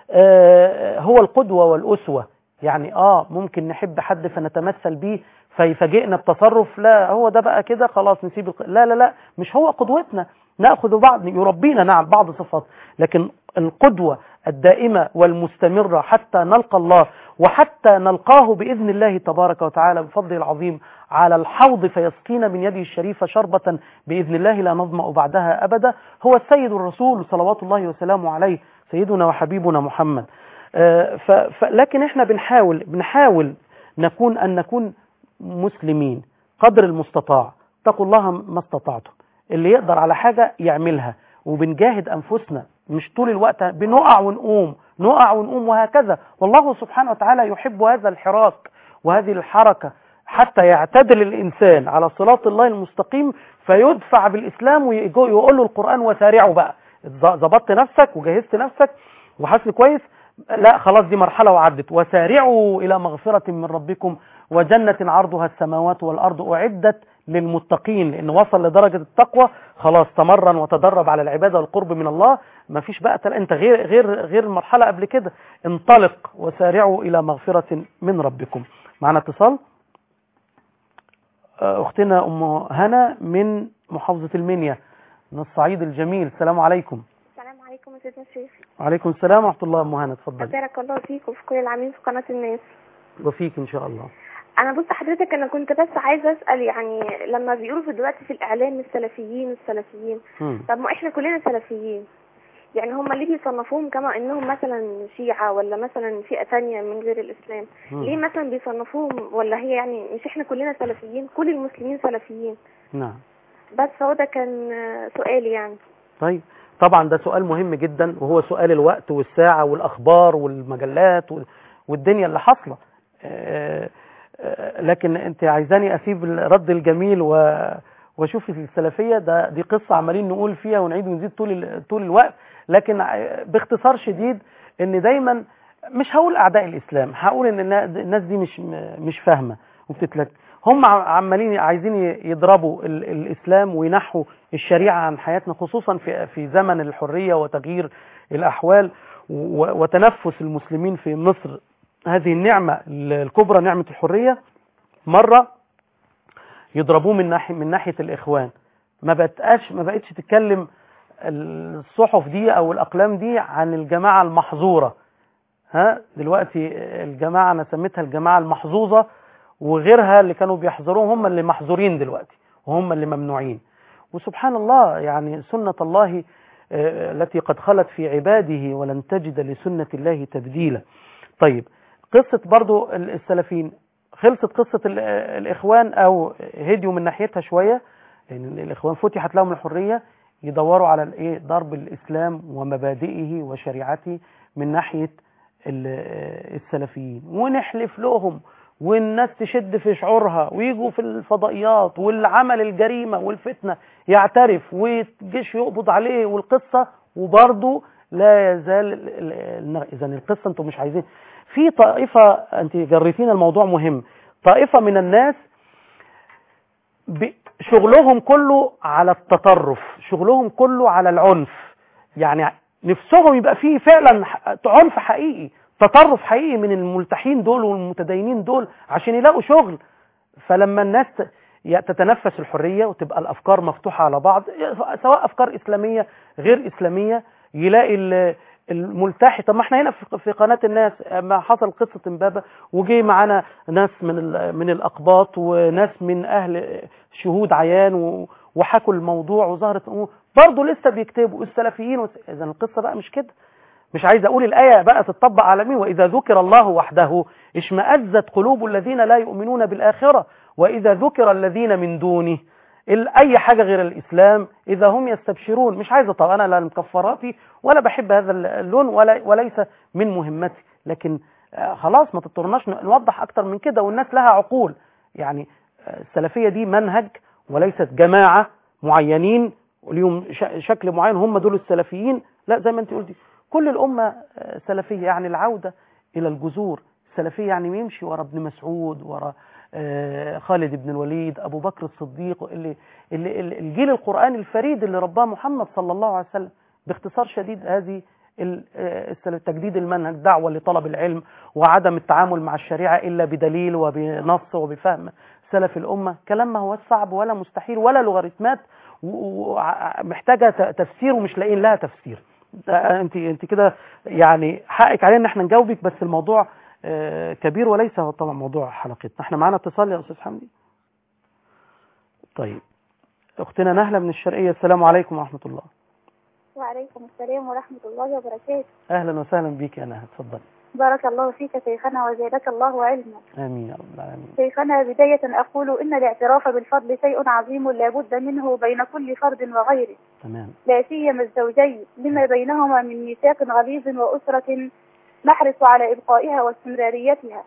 آه، هو القدوه والاسوه يعني اه ممكن نحب حد فنتمثل بيه فيفاجئنا بتصرف لا هو ده بقى كده خلاص نسيب الق... لا لا لا مش هو قدوتنا ناخذ بعض يربينا نعم بعض صفات لكن القدوه الدائمه والمستمره حتى نلقى الله وحتى نلقاه باذن الله تبارك وتعالى بفضله العظيم على الحوض فيسقينا من يده الشريفه شربه باذن الله لا نظما بعدها ابدا هو السيد الرسول صلوات الله وسلامه عليه سيدنا وحبيبنا محمد آه، ف... ف... لكن احنا بنحاول بنحاول نكون ان نكون مسلمين قدر المستطاع اتقوا الله ما استطعتم اللي يقدر على حاجة يعملها وبنجاهد أنفسنا مش طول الوقت بنقع ونقوم نقع ونقوم وهكذا والله سبحانه وتعالى يحب هذا الحراك وهذه الحركة حتى يعتدل الإنسان على صراط الله المستقيم فيدفع بالإسلام ويقول له القرآن وسارعوا بقى ظبطت نفسك وجهزت نفسك وحاسس كويس لا خلاص دي مرحلة وعدت وسارعوا إلى مغفرة من ربكم وجنة عرضها السماوات والأرض أعدت للمتقين لأن وصل لدرجة التقوى خلاص تمرن وتدرب على العبادة والقرب من الله ما فيش بقى تل... انت غير غير غير المرحلة قبل كده انطلق وسارعوا إلى مغفرة من ربكم معنا اتصال أختنا أم هنا من محافظة المنيا من الصعيد الجميل السلام عليكم السلام عليكم يا سيدنا الشيخ وعليكم السلام ورحمة الله أم هنا اتفضلي بارك الله فيك وفي كل العاملين في قناة الناس وفيك إن شاء الله أنا بص حضرتك أنا كنت بس عايزة أسأل يعني لما بيقولوا في دلوقتي في الإعلام السلفيين السلفيين مم. طب ما إحنا كلنا سلفيين يعني هم ليه بيصنفوهم كما إنهم مثلا شيعة ولا مثلا فئة تانية من غير الإسلام مم. ليه مثلا بيصنفوهم ولا هي يعني مش إحنا كلنا سلفيين كل المسلمين سلفيين نعم بس هو ده كان آه، سؤالي يعني طيب طبعا ده سؤال مهم جدا وهو سؤال الوقت والساعة والأخبار والمجلات وال- والدنيا اللي حاصلة آه، آه، لكن انت عايزاني اسيب الرد الجميل و واشوف السلفيه ده دي قصه عمالين نقول فيها ونعيد ونزيد طول ال- طول الوقت لكن ع- باختصار شديد ان دايما مش هقول اعداء الاسلام هقول ان النا- الناس دي مش م- مش فاهمه وبتتلك هم ع- عمالين عايزين ي- يضربوا ال- الاسلام وينحوا الشريعه عن حياتنا خصوصا في في زمن الحريه وتغيير الاحوال و- وتنفس المسلمين في مصر هذه النعمه الكبرى نعمه الحريه مره يضربوه من ناحيه من ناحيه الاخوان ما بقتش ما بقتش تتكلم الصحف دي او الاقلام دي عن الجماعه المحظوره ها دلوقتي الجماعه انا سميتها الجماعه المحظوظه وغيرها اللي كانوا بيحظروهم هم اللي محظورين دلوقتي وهم اللي ممنوعين وسبحان الله يعني سنه الله آه، التي قد خلت في عباده ولن تجد لسنه الله تبديلا طيب قصه برضو السلفيين خلصت قصة ال- الإخوان أو هديوا من ناحيتها شوية لأن الإخوان فتحت لهم الحرية يدوروا على الإيه ضرب الإسلام ومبادئه وشريعته من ناحية ال- السلفيين ونحلف لهم والناس تشد في شعورها ويجوا في الفضائيات والعمل الجريمة والفتنة يعترف والجيش يقبض عليه والقصة وبرضه لا يزال إذا القصة أنتم مش عايزين في طائفة أنت جريتين الموضوع مهم طائفة من الناس ب- شغلهم كله على التطرف شغلهم كله على العنف يعني نفسهم يبقى فيه فعلا ح- عنف حقيقي تطرف حقيقي من الملتحين دول والمتدينين دول عشان يلاقوا شغل فلما الناس ت- ي- تتنفس الحرية وتبقى الأفكار مفتوحة على بعض سواء أفكار إسلامية غير إسلامية يلاقي ال- الملتحي طب ما احنا هنا في في قناة الناس ما حصل قصة امبابة وجي معانا ناس من ال- من الأقباط وناس من أهل شهود عيان و- وحكوا الموضوع وظهرت أمور برضه لسه بيكتبوا السلفيين إذا القصة بقى مش كده مش عايز أقول الآية بقى تطبق على مين وإذا ذكر الله وحده اشمأزت قلوب الذين لا يؤمنون بالآخرة وإذا ذكر الذين من دونه ال- اي حاجه غير الاسلام اذا هم يستبشرون مش عايز طب انا لا مكفراتي ولا بحب هذا اللون ولا وليس من مهمتي لكن آه، خلاص ما تضطرناش ن- نوضح اكتر من كده والناس لها عقول يعني آه، السلفيه دي منهج وليست جماعه معينين وليهم ش- شكل معين هم دول السلفيين لا زي ما انت قلتي كل الامه آه، سلفيه يعني العوده الى الجذور السلفيه يعني يمشي ورا ابن مسعود ورا آه، خالد بن الوليد ابو بكر الصديق اللي, اللي اللي- الجيل القراني الفريد اللي رباه محمد صلى الله عليه وسلم باختصار شديد هذه ال- آه، السل- تجديد المنهج دعوه لطلب العلم وعدم التعامل مع الشريعه الا بدليل وبنص وبفهم سلف الامه كلام ما هو صعب ولا مستحيل ولا لوغاريتمات ومحتاجه تفسير ومش لاقيين لها تفسير ده انت انت كده يعني حقك علينا ان احنا نجاوبك بس الموضوع آه، كبير وليس هو طبعا موضوع حلقتنا احنا معانا اتصال يا استاذ حمدي طيب اختنا نهله من الشرقيه السلام عليكم ورحمه الله وعليكم السلام ورحمة الله وبركاته اهلا وسهلا بيك يا نهله اتفضلي بارك الله فيك شيخنا وزادك الله علما امين يا رب العالمين شيخنا بداية أقول إن الاعتراف بالفضل شيء عظيم لا بد منه بين كل فرد وغيره تمام لا سيما الزوجين لما بينهما من ميثاق غليظ وأسرة نحرص على إبقائها واستمراريتها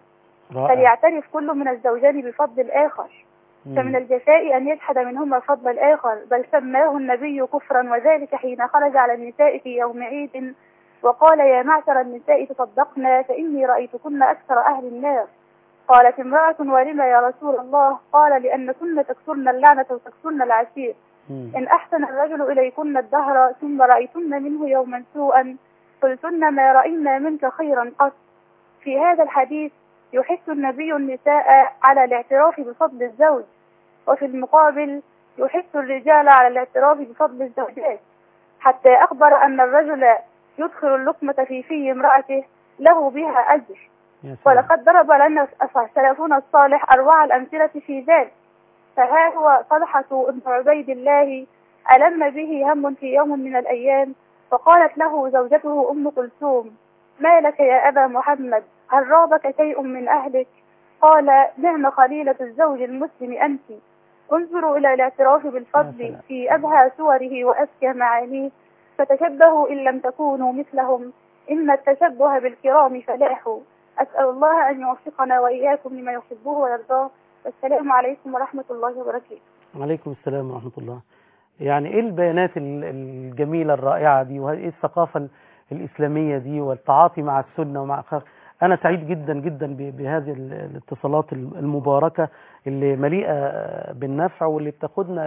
رائع فليعترف كل من الزوجين بفضل الآخر فمن مم. الجفاء أن يجحد منهما فضل الآخر بل سماه النبي كفرا وذلك حين خرج على النساء في يوم عيد وقال يا معشر النساء تصدقنا فإني رأيتكن أكثر أهل النار قالت امرأة ولم يا رسول الله قال لأنكن تكسرن اللعنة وتكسرن العشير مم. إن أحسن الرجل إليكن الدهر ثم رأيتن منه يوما سوءا قلتن ما رأينا منك خيرا قط في هذا الحديث يحث النبي النساء على الاعتراف بفضل الزوج وفي المقابل يحث الرجال على الاعتراف بفضل الزوجات حتى أخبر أن الرجل يدخل اللقمة في في امرأته له بها أجر يا سلام. ولقد ضرب لنا سلفنا الصالح أروع الأمثلة في ذلك فها هو طلحة بن عبيد الله ألم به هم في يوم من الأيام فقالت له زوجته أم كلثوم ما لك يا أبا محمد هل رابك شيء من أهلك قال نعم خليلة الزوج المسلم أنت انظروا إلى الاعتراف يا بالفضل سلام. في أبهى صوره وأزكى معانيه فتشبهوا إن لم تكونوا مثلهم إن التشبه بالكرام فلاح أسأل الله أن يوفقنا وإياكم لما يحبه ويرضاه والسلام عليكم ورحمة الله وبركاته وعليكم السلام ورحمة الله يعني ايه البيانات ال- الجميلة الرائعة دي وايه الثقافة ال- الإسلامية دي والتعاطي مع السنة ومع الخير أنا سعيد جدا جدا ب- بهذه ال- الاتصالات الم- المباركة اللي مليئة بالنفع واللي بتاخدنا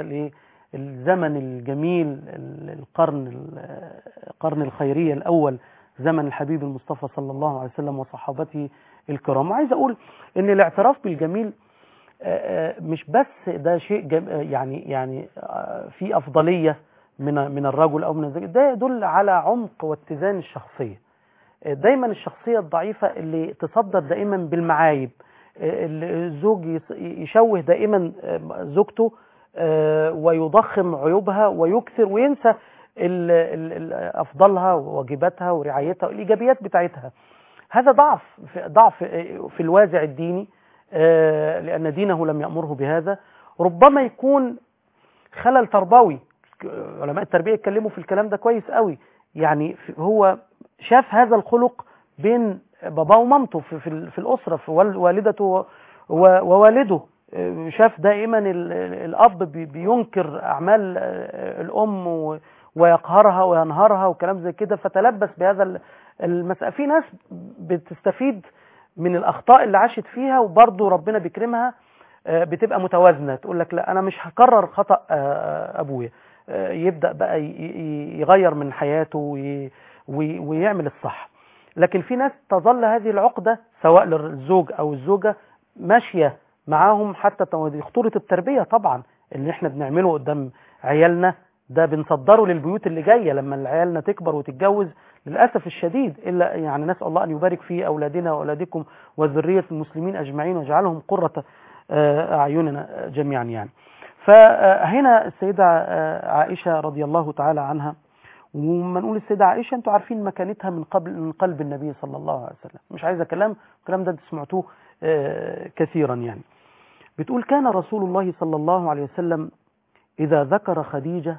للزمن الجميل ال- القرن ال- قرن الخيرية الأول زمن الحبيب المصطفى صلى الله عليه وسلم وصحابته الكرام وعايز أقول إن الاعتراف بالجميل آه، آه، مش بس ده شيء جم... آه، يعني يعني آه، في افضليه من من الرجل او من الزوج ده يدل على عمق واتزان الشخصيه آه، دايما الشخصيه الضعيفه اللي تصدر دائما بالمعايب آه، اللي الزوج يس- يشوه دائما آه، زوجته آه، ويضخم عيوبها ويكثر وينسى ال- ال- ال- افضلها وواجباتها ورعايتها والايجابيات بتاعتها هذا ضعف في ضعف آه، في الوازع الديني آه، لأن دينه لم يأمره بهذا ربما يكون خلل تربوي علماء التربية يتكلموا في الكلام ده كويس قوي يعني في- هو شاف هذا الخلق بين باباه ومامته في, في, ال- في الأسرة في وال- والدته و- و- ووالده آه، شاف دائما ال- ال- الأب بي- بينكر أعمال آه، الأم و- ويقهرها وينهارها وكلام زي كده فتلبس بهذا ال- المسألة في ناس بتستفيد من الاخطاء اللي عاشت فيها وبرضه ربنا بيكرمها آه، بتبقى متوازنه تقول لك لا انا مش هكرر خطا آه، ابويا آه، يبدا بقى ي- ي- يغير من حياته وي- وي- ويعمل الصح لكن في ناس تظل هذه العقده سواء للزوج او الزوجه ماشيه معاهم حتى تو- دي خطوره التربيه طبعا اللي احنا بنعمله قدام عيالنا ده بنصدره للبيوت اللي جايه لما عيالنا تكبر وتتجوز للاسف الشديد الا يعني نسال الله ان يبارك في اولادنا واولادكم وذريه المسلمين اجمعين ويجعلهم قره آه، اعيننا جميعا يعني. فهنا السيده آه، عائشه رضي الله تعالى عنها وما نقول السيده عائشه انتوا عارفين مكانتها من قبل من قلب النبي صلى الله عليه وسلم مش عايزه كلام الكلام ده سمعتوه آه، كثيرا يعني. بتقول كان رسول الله صلى الله عليه وسلم اذا ذكر خديجه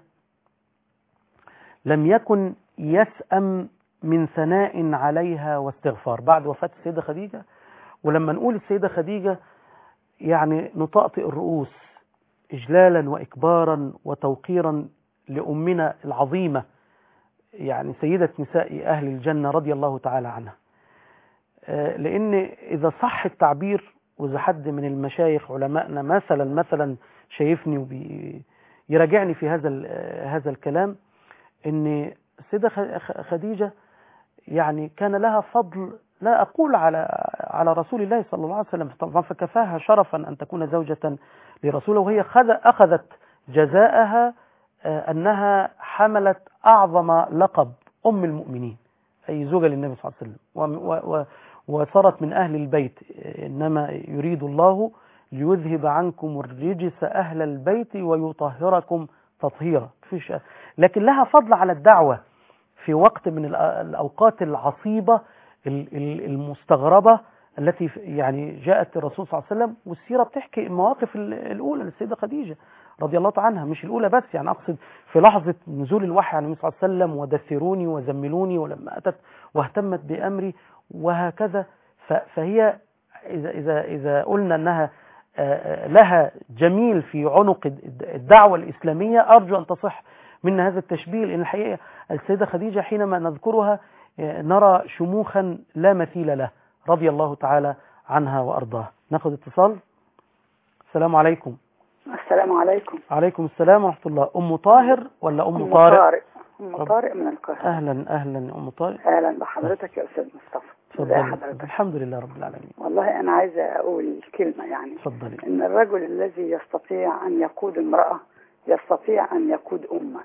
لم يكن يسأم من ثناء عليها واستغفار بعد وفاة السيدة خديجة ولما نقول السيدة خديجة يعني نطأطئ الرؤوس إجلالا وإكبارا وتوقيرا لأمنا العظيمة يعني سيدة نساء أهل الجنة رضي الله تعالى عنها آه، لأن إذا صح التعبير وإذا حد من المشايخ علمائنا مثلا مثلا شايفني ويراجعني في هذا ال- آه، هذا الكلام ان السيده خ- خ- خديجه يعني كان لها فضل لا اقول على على رسول الله صلى الله عليه وسلم طبعا فكفاها شرفا ان تكون زوجه لرسوله وهي خذ- اخذت جزاءها آه، انها حملت اعظم لقب ام المؤمنين اي زوجه للنبي صلى الله عليه وسلم وم- و- و- وصارت من اهل البيت آه، انما يريد الله ليذهب عنكم الرجس اهل البيت ويطهركم تطهيرا مفيش لكن لها فضل على الدعوة في وقت من الأ- الأوقات العصيبة ال- ال- المستغربة التي ف- يعني جاءت الرسول صلى الله عليه وسلم والسيرة بتحكي المواقف ال- الأولى للسيدة خديجة رضي الله تعالى عنها مش الأولى بس يعني أقصد في لحظة نزول الوحي على النبي صلى الله عليه وسلم ودثروني وزملوني ولما أتت واهتمت بأمري وهكذا ف- فهي إذا, إذا, إذا قلنا أنها آه، آه، لها جميل في عنق الد- الدعوة الإسلامية أرجو أن تصح منا هذا التشبيه لأن الحقيقة السيدة خديجة حينما نذكرها آه، نرى شموخا لا مثيل له رضي الله تعالى عنها وأرضاها ناخذ اتصال السلام عليكم السلام عليكم عليكم السلام ورحمة الله أم طاهر ولا أم أم طارق طارق أم رب- طارق من القاهرة أهلا أهلا يا أم طارق أهلا بحضرتك يا أستاذ مصطفى ازي تفضلي حضرتك الحمد لله رب العالمين والله أنا عايزة أقول كلمة يعني تفضلي إن الرجل الذي يستطيع أن يقود امرأة يستطيع أن يقود أمة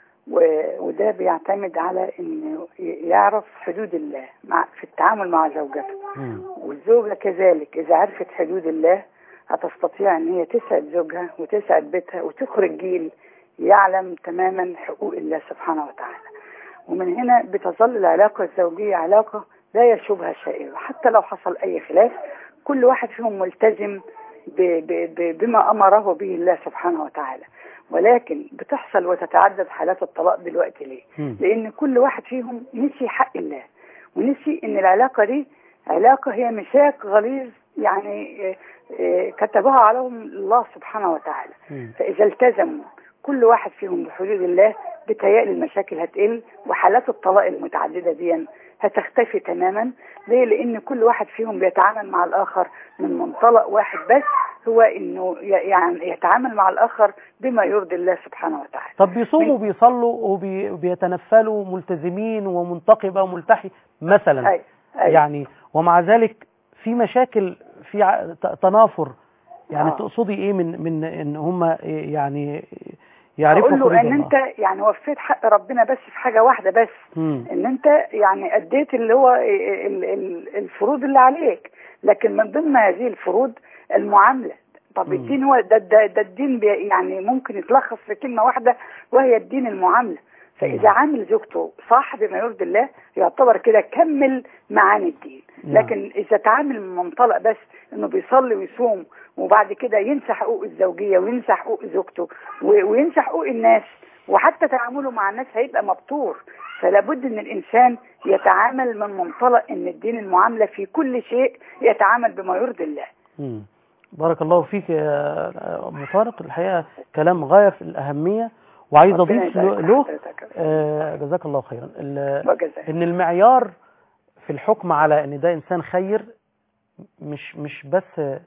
و- وده بيعتمد على إنه ي- يعرف حدود الله مع في التعامل مع زوجته مم. والزوجة كذلك إذا عرفت حدود الله هتستطيع إن هي تسعد زوجها وتسعد بيتها وتخرج جيل يعلم تماما حقوق الله سبحانه وتعالى ومن هنا بتظل العلاقة الزوجية علاقة لا يشوبها شيء حتى لو حصل أي خلاف كل واحد فيهم ملتزم ب ب ب بما أمره به الله سبحانه وتعالى ولكن بتحصل وتتعدد حالات الطلاق دلوقتي ليه؟ مم. لأن كل واحد فيهم نسي حق الله ونسي إن العلاقة دي علاقة هي ميثاق غليظ يعني آه، آه، كتبها عليهم الله سبحانه وتعالى مم. فإذا التزموا كل واحد فيهم بحدود الله بتهيألي المشاكل هتقل وحالات الطلاق المتعددة دي هتختفي تماما ليه؟ لأن كل واحد فيهم بيتعامل مع الآخر من منطلق واحد بس هو إنه ي- يعني يتعامل مع الآخر بما يرضي الله سبحانه وتعالى طب بيصوموا وبيصلوا وبي- وبيتنفلوا ملتزمين ومنتقبة وملتحي مثلا أي أي يعني ومع ذلك في مشاكل في ع- ت- تنافر يعني آه. تقصدي ايه من من ان هم يعني يعرفوا أقول حدود له إن الله أنت يعني وفيت حق ربنا بس في حاجة واحدة بس مم. ان انت يعني اديت اللي هو ال- ال- الفروض اللي عليك لكن من ضمن هذه الفروض المعامله طب مم. الدين هو ده, ده, ده الدين بي- يعني ممكن يتلخص في كلمه واحده وهي الدين المعامله فاذا مم. عامل زوجته صح بما يرضي الله يعتبر كده كمل معاني الدين نعم. لكن اذا تعامل من منطلق بس انه بيصلي ويصوم وبعد كده ينسى حقوق الزوجيه وينسى حقوق زوجته و- وينسى حقوق الناس وحتى تعامله مع الناس هيبقى مبتور فلا بد ان الانسان يتعامل من منطلق ان الدين المعامله في كل شيء يتعامل بما يرضي الله مم. بارك الله فيك يا ام طارق الحقيقه كلام غايه في الاهميه وعايز ربنا اضيف يبارك له له، حضرتك. آه، جزاك الله خيرا ال- وجزاك. ان المعيار في الحكم على ان ده انسان خير مش مش بس آه،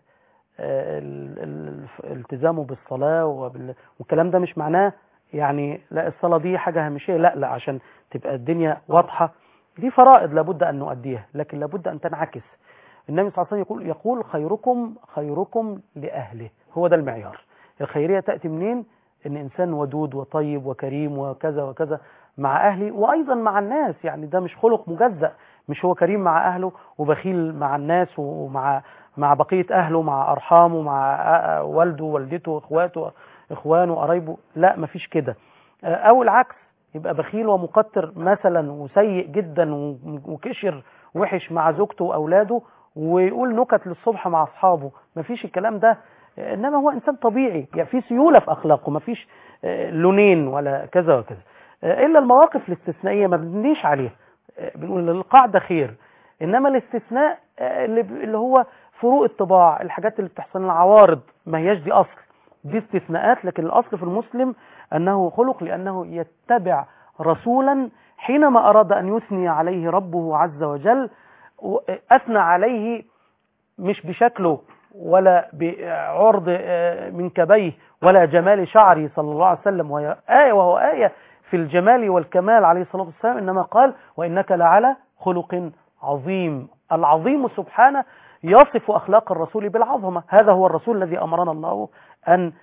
ال- ال- التزامه بالصلاه وبال- والكلام ده مش معناه يعني لا الصلاه دي حاجه هامشيه لا لا عشان تبقى الدنيا واضحه دي فرائض لابد ان نؤديها لكن لابد ان تنعكس النبي صلى الله عليه وسلم يقول يقول خيركم خيركم لاهله هو ده المعيار الخيريه تاتي منين ان انسان ودود وطيب وكريم وكذا وكذا مع اهلي وايضا مع الناس يعني ده مش خلق مجزأ مش هو كريم مع اهله وبخيل مع الناس ومع مع بقيه اهله مع ارحامه مع آ- آ- والده ووالدته اخواته اخوانه قرايبه لا مفيش كده آه، او العكس يبقى بخيل ومقتر مثلا وسيء جدا و- وكشر وحش مع زوجته واولاده ويقول نكت للصبح مع اصحابه مفيش الكلام ده آه، انما هو انسان طبيعي يعني في سيوله في اخلاقه مفيش آه، لونين ولا كذا وكذا آه، الا المواقف الاستثنائيه ما بنبنيش عليها آه، بنقول القاعده خير انما الاستثناء آه، اللي اللي هو فروق الطباع الحاجات اللي بتحصل لنا عوارض ما هياش دي اصل دي استثناءات لكن الاصل في المسلم انه خلق لانه يتبع رسولا حينما اراد ان يثني عليه ربه عز وجل و- اثنى عليه مش بشكله ولا بعرض آه، منكبيه ولا جمال شعره صلى الله عليه وسلم وهي آية وهو آية في الجمال والكمال عليه الصلاة والسلام إنما قال وإنك لعلى خلق عظيم العظيم سبحانه يصف أخلاق الرسول بالعظمة هذا هو الرسول الذي أمرنا الله أن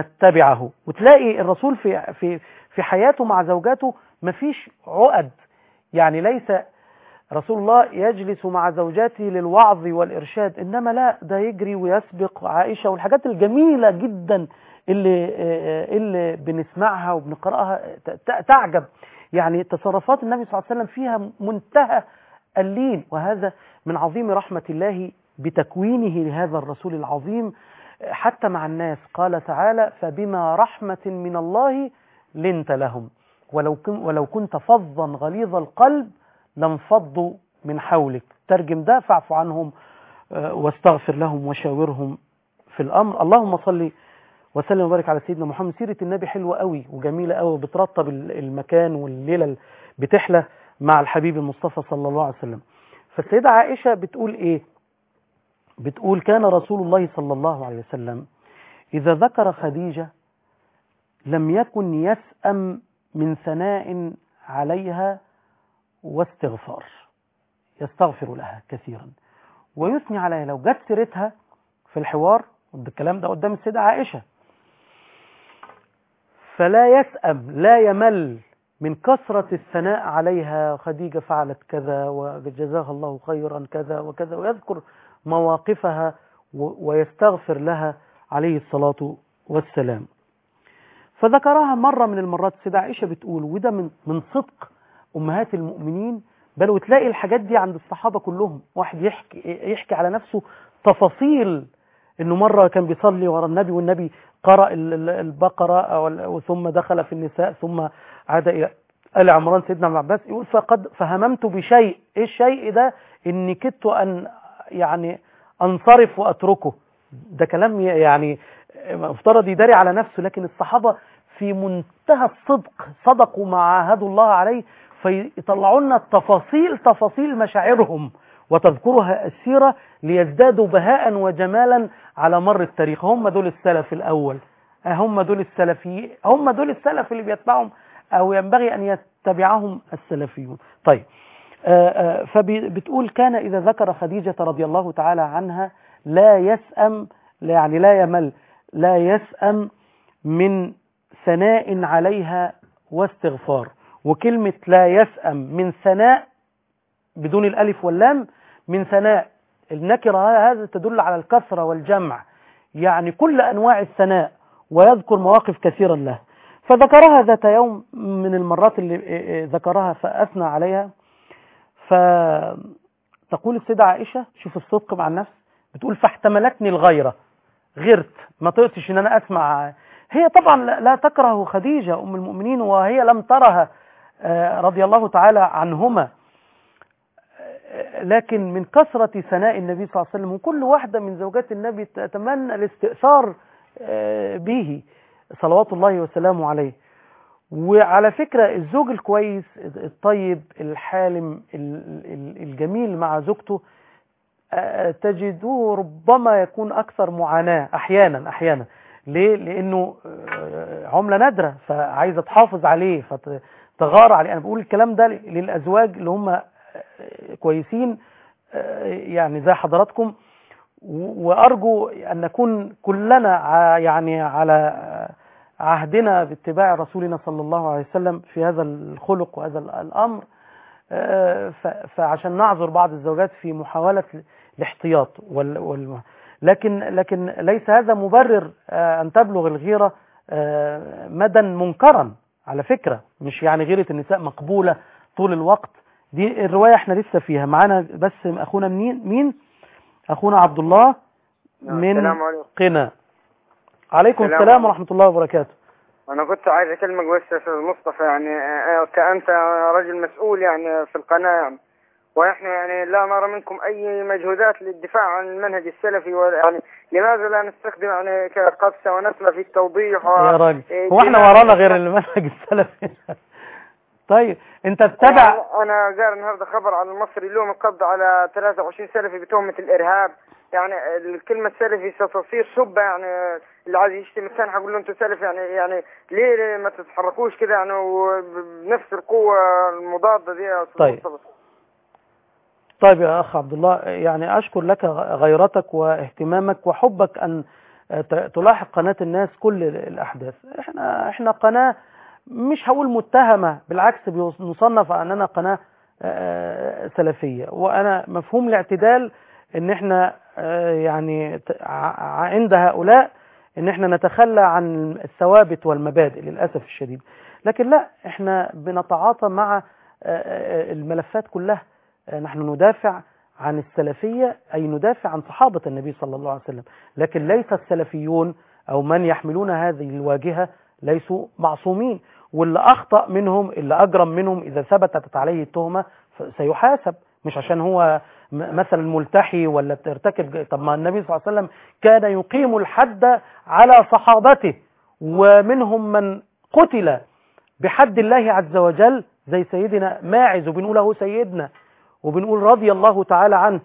نتبعه وتلاقي الرسول في في في حياته مع زوجاته مفيش عقد يعني ليس رسول الله يجلس مع زوجاته للوعظ والإرشاد إنما لا ده يجري ويسبق عائشة والحاجات الجميلة جدا اللي اللي بنسمعها وبنقرأها ت- تعجب يعني تصرفات النبي صلى الله عليه وسلم فيها منتهى اللين وهذا من عظيم رحمة الله بتكوينه لهذا الرسول العظيم حتى مع الناس قال تعالى فبما رحمة من الله لنت لهم ولو كن ولو كنت فظا غليظ القلب لانفضوا من حولك ترجم ده فاعف عنهم آه، واستغفر لهم وشاورهم في الأمر اللهم صل وسلم وبارك على سيدنا محمد سيرة النبي حلوة قوي وجميلة قوي بترطب ال- المكان والليلة ال- بتحلى مع الحبيب المصطفى صلى الله عليه وسلم فالسيدة عائشة بتقول ايه بتقول كان رسول الله صلى الله عليه وسلم إذا ذكر خديجة لم يكن يسأم من ثناء عليها واستغفار يستغفر لها كثيرا ويثني عليها لو جت سيرتها في الحوار الكلام ده قدام السيدة عائشة فلا يسأم لا يمل من كثرة الثناء عليها خديجة فعلت كذا وجزاها الله خيرا كذا وكذا ويذكر مواقفها و- ويستغفر لها عليه الصلاة والسلام فذكرها مرة من المرات السيدة عائشة بتقول وده من من صدق أمهات المؤمنين بل وتلاقي الحاجات دي عند الصحابة كلهم واحد يحكي يحكي على نفسه تفاصيل انه مرة كان بيصلي ورا النبي والنبي قرأ ال- ال- البقرة أو- ثم دخل في النساء ثم عاد إلى آل عمران سيدنا ابن عباس يقول فقد فهممت بشيء ايه الشيء ده اني كدت ان يعني انصرف واتركه ده كلام يعني مفترض يداري على نفسه لكن الصحابة في منتهى الصدق صدقوا ما عاهدوا الله عليه فيطلعوا لنا تفاصيل تفاصيل مشاعرهم وتذكرها السيرة ليزدادوا بهاء وجمالا على مر التاريخ هم دول السلف الأول هم دول السلفي هم دول السلف اللي بيتبعهم أو ينبغي أن يتبعهم السلفيون طيب آه، آه، فبتقول كان إذا ذكر خديجة رضي الله تعالى عنها لا يسأم لا- يعني لا يمل لا يسأم من ثناء عليها واستغفار وكلمة لا يسأم من ثناء بدون الألف واللام من ثناء النكرة هذا تدل على الكثرة والجمع يعني كل أنواع الثناء ويذكر مواقف كثيرا له فذكرها ذات يوم من المرات اللي إيه إيه ذكرها فأثنى عليها فتقول السيدة عائشة شوف الصدق مع النفس بتقول فاحتملتني الغيرة غيرت ما طقتش ان انا اسمع هي طبعا لا لا تكره خديجة ام المؤمنين وهي لم ترها آه، رضي الله تعالى عنهما آه، لكن من كثرة ثناء النبي صلى الله عليه وسلم وكل واحدة من زوجات النبي تتمنى الاستئثار آه، به صلوات الله وسلامه عليه وعلى فكرة الزوج الكويس الطيب الحالم ال- ال- الجميل مع زوجته آه، تجدوه ربما يكون أكثر معاناة أحيانا أحيانا ليه؟ لأنه آه، عملة نادرة فعايزة تحافظ عليه فتغار عليه أنا بقول الكلام ده للأزواج اللي هم آه، كويسين آه، يعني زي حضراتكم و- وأرجو أن نكون كلنا ع- يعني على آه، عهدنا باتباع رسولنا صلى الله عليه وسلم في هذا الخلق وهذا الأمر آه، ف- فعشان نعذر بعض الزوجات في محاولة الاحتياط وال وال لكن لكن ليس هذا مبرر آه، أن تبلغ الغيرة آه، مدى منكرا على فكرة مش يعني غيرة النساء مقبولة طول الوقت دي الرواية احنا لسه فيها معانا بس أخونا مين مين أخونا عبد الله من السلام عليكم قنا عليكم السلام السلام عليكم. ورحمة الله وبركاته انا كنت عايز اكلمك بس يا استاذ مصطفى يعني آه، كانت رجل مسؤول يعني في القناه يعني ونحن يعني لا نرى منكم اي مجهودات للدفاع عن المنهج السلفي يعني لماذا لا نستخدم يعني كقبسه ونسمه في التوضيح و... يا راجل إيه، هو احنا دماغ- ورانا غير المنهج السلفي طيب انت تتابع أنا- انا قارئ النهارده خبر على المصري اليوم القبض على 23 سلفي بتهمه الارهاب يعني الكلمة سلفي ستصير سبة يعني اللي عايز يشتم الثاني هقول له انتوا سلف يعني يعني ليه ليه ما تتحركوش كده يعني وبنفس القوة المضادة دي يا استاذ طيب. مصطفى طيب يا أخ عبد الله يعني أشكر لك غيرتك واهتمامك وحبك أن ت- تلاحق قناة الناس كل الأحداث احنا, احنا قناة مش هقول متهمة بالعكس بنصنف أننا قناة آه، سلفية وأنا مفهوم الاعتدال ان احنا آه، يعني ت- ع- عند هؤلاء ان احنا نتخلى عن الثوابت والمبادئ للأسف الشديد لكن لا احنا بنتعاطى مع آه، آه، الملفات كلها آه، نحن ندافع عن السلفية أي ندافع عن صحابة النبي صلى الله عليه وسلم لكن ليس السلفيون أو من يحملون هذه الواجهة ليسوا معصومين واللي أخطأ منهم اللي أجرم منهم إذا ثبتت عليه التهمة سيحاسب مش عشان هو م- مثلا ملتحي ولا بترتكب ج- طب ما النبي صلى الله عليه وسلم كان يقيم الحد على صحابته ومنهم من قتل بحد الله عز وجل زي سيدنا ماعز وبنقول له سيدنا وبنقول رضي الله تعالى عنه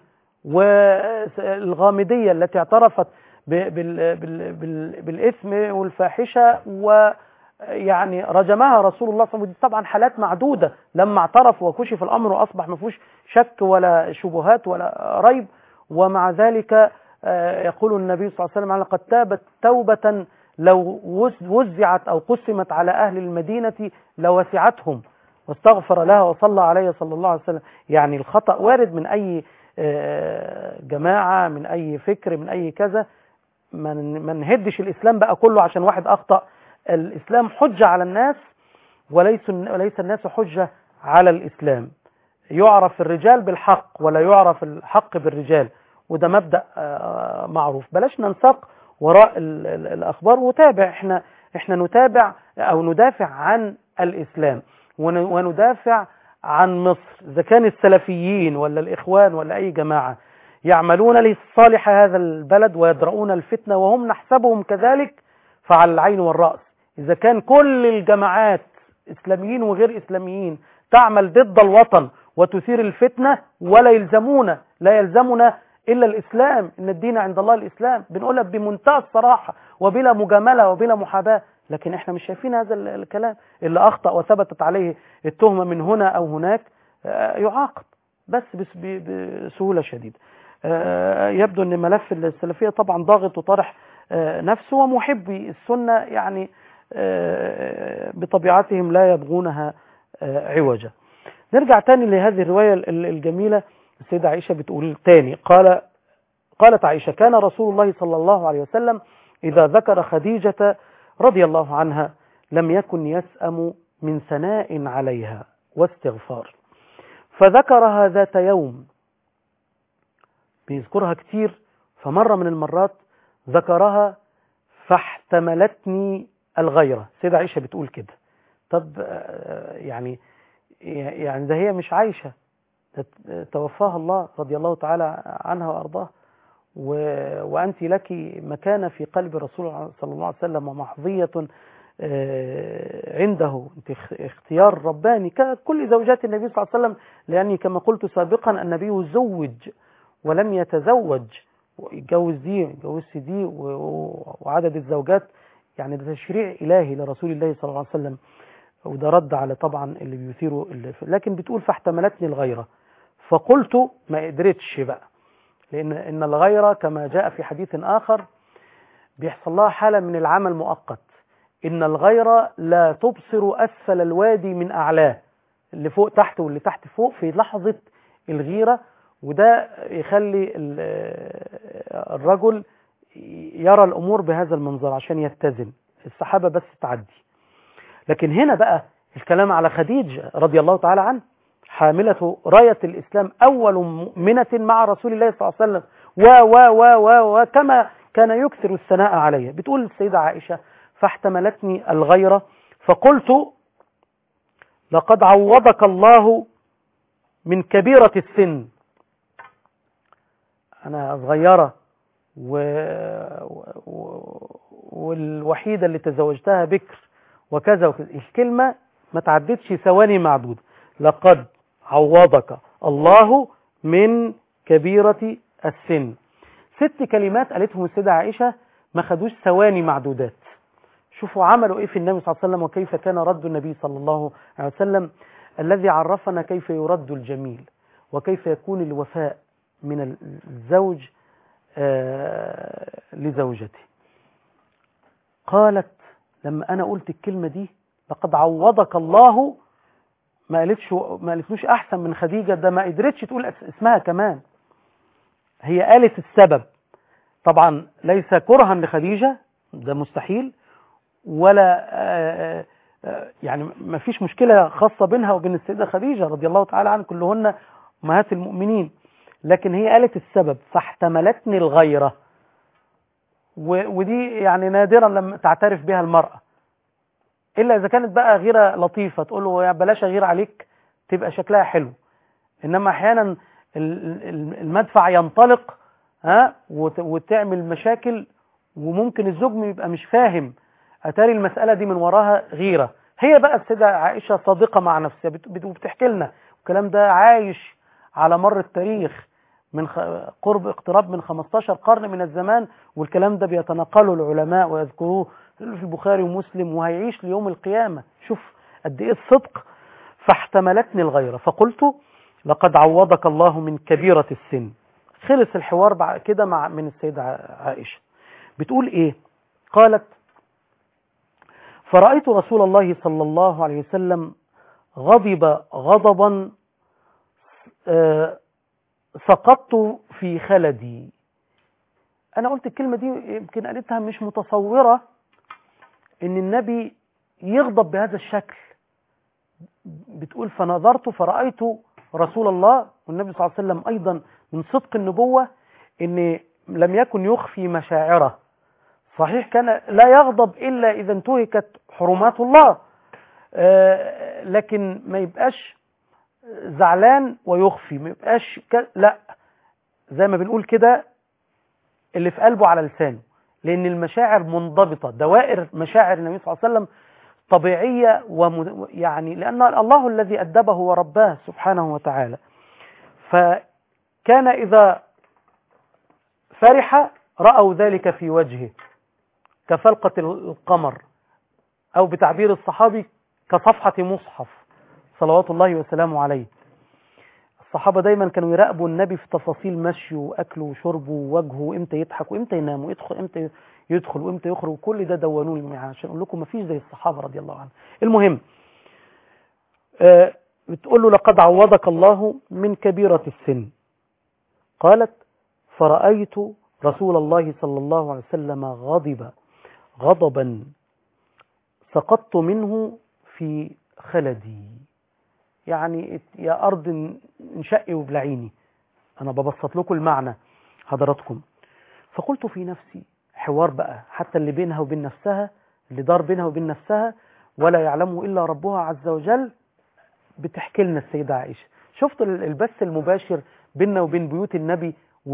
والغامدية التي اعترفت ب- بال- بال- بال- بالإثم والفاحشة ويعني رجمها رسول الله صلى الله عليه وسلم ودي طبعا حالات معدودة لما اعترف وكشف الأمر وأصبح ما فيهوش شك ولا شبهات ولا ريب ومع ذلك آه، يقول النبي صلى الله عليه وسلم لقد تابت توبة لو وز- وزعت أو قسمت على أهل المدينة لوسعتهم واستغفر لها وصلى عليه صلى الله عليه وسلم يعني الخطأ وارد من أي آه، جماعة من أي فكر من أي كذا ما ن- ما نهدش الإسلام بقى كله عشان واحد أخطأ الإسلام حجة على الناس وليس وليس الناس حجة على الإسلام يعرف الرجال بالحق ولا يعرف الحق بالرجال وده مبدأ آه، معروف بلاش ننساق وراء ال- ال- الأخبار وتابع احنا احنا نتابع أو ندافع عن الإسلام ون- وندافع عن مصر إذا كان السلفيين ولا الإخوان ولا أي جماعة يعملون لصالح هذا البلد ويدرؤون الفتنة وهم نحسبهم كذلك فعلى العين والرأس إذا كان كل الجماعات إسلاميين وغير إسلاميين تعمل ضد الوطن وتثير الفتنة ولا يلزمون لا يلزمنا إلا الإسلام إن الدين عند الله الإسلام بنقولها بمنتهى الصراحة وبلا مجاملة وبلا محاباة لكن احنا مش شايفين هذا ال- الكلام اللي أخطأ وثبتت عليه التهمة من هنا أو هناك آه، يعاقب بس بس ب- بسهولة شديدة آه، يبدو أن ملف السلفية طبعا ضاغط وطرح آه، نفسه ومحبي السنة يعني آه، بطبيعتهم لا يبغونها آه، عوجا نرجع تاني لهذه الرواية ال- الجميلة السيدة عائشة بتقول تاني قال قالت عائشة كان رسول الله صلى الله عليه وسلم إذا ذكر خديجة رضي الله عنها لم يكن يسأم من ثناء عليها واستغفار فذكرها ذات يوم بيذكرها كتير فمرة من المرات ذكرها فاحتملتني الغيرة سيدة عائشة بتقول كده طب آه، يعني يعني ده هي مش عايشة ده توفاها الله رضي الله تعالى عنها وأرضاها و- وأنت لك مكانة في قلب رسول الله صلى الله عليه وسلم ومحظية آه، عنده انت اخ- اختيار رباني ككل زوجات النبي صلى الله عليه وسلم لأني كما قلت سابقا النبي زوج ولم يتزوج يتجوز دي يتجوزش دي و- و- وعدد الزوجات يعني ده تشريع إلهي لرسول الله صلى الله عليه وسلم وده رد على طبعا اللي بيثيروا اللي لكن بتقول فاحتملتني الغيرة فقلت ما قدرتش بقى لأن إن الغيرة كما جاء في حديث آخر بيحصل لها حالة من العمل مؤقت إن الغيرة لا تبصر أسفل الوادي من أعلاه اللي فوق تحت واللي تحت فوق في لحظة الغيرة وده يخلي ال- الرجل يرى الأمور بهذا المنظر عشان يتزن السحابة بس تعدي لكن هنا بقى الكلام على خديجة رضي الله تعالى عنه حاملة راية الإسلام أول مؤمنة مع رسول الله صلى الله عليه وسلم و و و و وكما كان يكثر الثناء عليه بتقول السيدة عائشة فاحتملتني الغيرة فقلت لقد عوضك الله من كبيرة السن أنا صغيرة و... و... والوحيدة اللي تزوجتها بكر وكذا وكذا الكلمة ما تعدتش ثواني معدودة لقد عوضك الله من كبيرة السن ست كلمات قالتهم السيدة عائشة ما خدوش ثواني معدودات شوفوا عملوا ايه في النبي صلى الله عليه وسلم وكيف كان رد النبي صلى الله عليه وسلم الذي عرفنا كيف يرد الجميل وكيف يكون الوفاء من الزوج آه لزوجته قالت لما انا قلت الكلمة دي لقد عوضك الله ما قالتش ما قالتلوش احسن من خديجة ده ما قدرتش تقول اسمها كمان هي قالت السبب طبعا ليس كرها لخديجة ده مستحيل ولا آآ آآ يعني ما فيش مشكلة خاصة بينها وبين السيدة خديجة رضي الله تعالى عنها كلهن أمهات المؤمنين لكن هي قالت السبب فاحتملتني الغيرة ودي يعني نادرا لما تعترف بها المرأة إلا إذا كانت بقى غيرة لطيفة تقول له يا بلاش أغير عليك تبقى شكلها حلو انما احيانا ال- ال- المدفع ينطلق ها وت- وتعمل مشاكل وممكن الزوج يبقى مش فاهم اتاري المساله دي من وراها غيره هي بقى السيده عائشه صادقه مع نفسها بت- بت- وبتحكي لنا الكلام ده عايش على مر التاريخ من خ- قرب اقتراب من 15 قرن من الزمان والكلام ده بيتناقله العلماء ويذكروه في البخاري ومسلم وهيعيش ليوم القيامة شوف قد ايه الصدق فاحتملتني الغيرة فقلت لقد عوضك الله من كبيرة السن خلص الحوار بعد كده مع من السيدة ع- عائشة بتقول ايه قالت فرأيت رسول الله صلى الله عليه وسلم غضب غضبا آه، سقطت في خلدي انا قلت الكلمة دي يمكن قالتها مش متصورة ان النبي يغضب بهذا الشكل بتقول فنظرت فرأيت رسول الله والنبي صلى الله عليه وسلم ايضا من صدق النبوة ان لم يكن يخفي مشاعره صحيح كان لا يغضب الا اذا انتهكت حرمات الله آه، لكن ما يبقاش زعلان ويخفي ما يبقاش ك... لا زي ما بنقول كده اللي في قلبه على لسانه لان المشاعر منضبطه دوائر مشاعر النبي صلى الله عليه وسلم طبيعيه وم... يعني لان الله الذي ادبه ورباه سبحانه وتعالى فكان اذا فرح راوا ذلك في وجهه كفلقه القمر او بتعبير الصحابي كصفحه مصحف صلوات الله وسلامه عليه الصحابة دايما كانوا يراقبوا النبي في تفاصيل مشيه وأكله وشربه ووجهه وإمتى يضحك وإمتى ينام ويدخل إمتى يدخل وإمتى يخرج وكل ده دونوا لي يعني عشان أقول لكم مفيش زي الصحابة رضي الله عنهم المهم آه بتقول له لقد عوضك الله من كبيرة السن قالت فرأيت رسول الله صلى الله عليه وسلم غضب غضبا سقطت منه في خلدي يعني يا أرض انشقي وبلعيني أنا ببسط لكم المعنى حضراتكم فقلت في نفسي حوار بقى حتى اللي بينها وبين نفسها اللي دار بينها وبين نفسها ولا يعلمه إلا ربها عز وجل بتحكي لنا السيدة عائشة شفت البث المباشر بيننا وبين بيوت النبي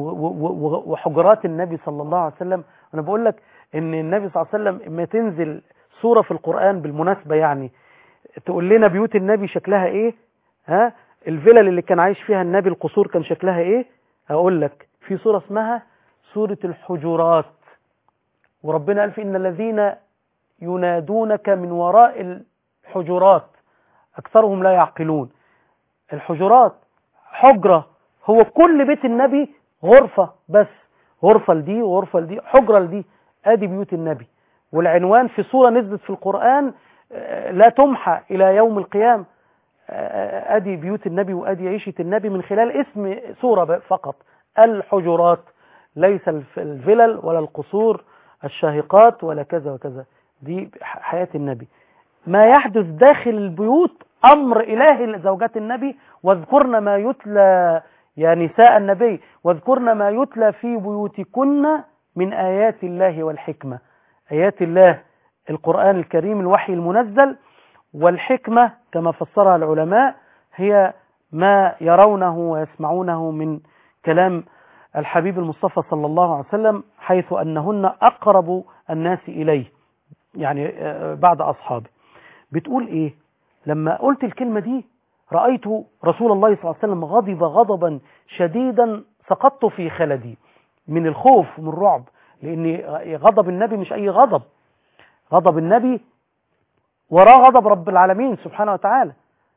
وحجرات النبي صلى الله عليه وسلم أنا بقول لك إن النبي صلى الله عليه وسلم ما تنزل سورة في القرآن بالمناسبة يعني تقول لنا بيوت النبي شكلها ايه ها الفلل اللي كان عايش فيها النبي القصور كان شكلها ايه اقول لك في سورة اسمها سورة الحجرات وربنا قال في ان الذين ينادونك من وراء الحجرات اكثرهم لا يعقلون الحجرات حجرة هو كل بيت النبي غرفة بس غرفة لدي وغرفة لدي حجرة لدي ادي بيوت النبي والعنوان في سورة نزلت في القرآن لا تمحى إلى يوم القيامة أدي بيوت النبي وأدي عيشة النبي من خلال اسم سورة فقط الحجرات ليس الفلل ولا القصور الشاهقات ولا كذا وكذا دي حياة النبي ما يحدث داخل البيوت أمر إلهي لزوجات النبي واذكرن ما يتلى يا نساء النبي واذكرن ما يتلى في بيوتكن من آيات الله والحكمة آيات الله القرآن الكريم الوحي المنزل والحكمة كما فسرها العلماء هي ما يرونه ويسمعونه من كلام الحبيب المصطفى صلى الله عليه وسلم حيث أنهن أقرب الناس إليه يعني بعد أصحابه بتقول إيه لما قلت الكلمة دي رأيت رسول الله صلى الله عليه وسلم غضب غضبا شديدا سقطت في خلدي من الخوف ومن الرعب لأن غضب النبي مش أي غضب غضب النبي وراه غضب رب العالمين سبحانه وتعالى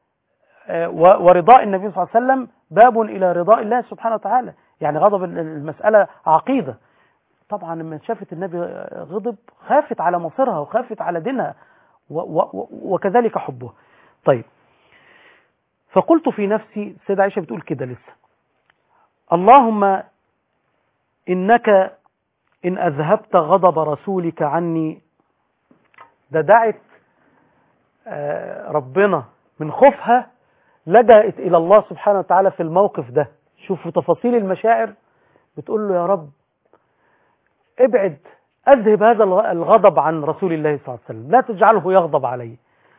ورضاء النبي صلى الله عليه وسلم باب إلى رضاء الله سبحانه وتعالى يعني غضب المسألة عقيدة طبعا لما شافت النبي غضب خافت على مصيرها وخافت على دينها وكذلك حبه طيب فقلت في نفسي السيدة عائشة بتقول كده لسه اللهم إنك إن أذهبت غضب رسولك عني ده دعت ربنا من خوفها لجأت إلى الله سبحانه وتعالى في الموقف ده شوفوا تفاصيل المشاعر بتقول له يا رب ابعد أذهب هذا الغضب عن رسول الله صلى الله عليه وسلم لا تجعله يغضب علي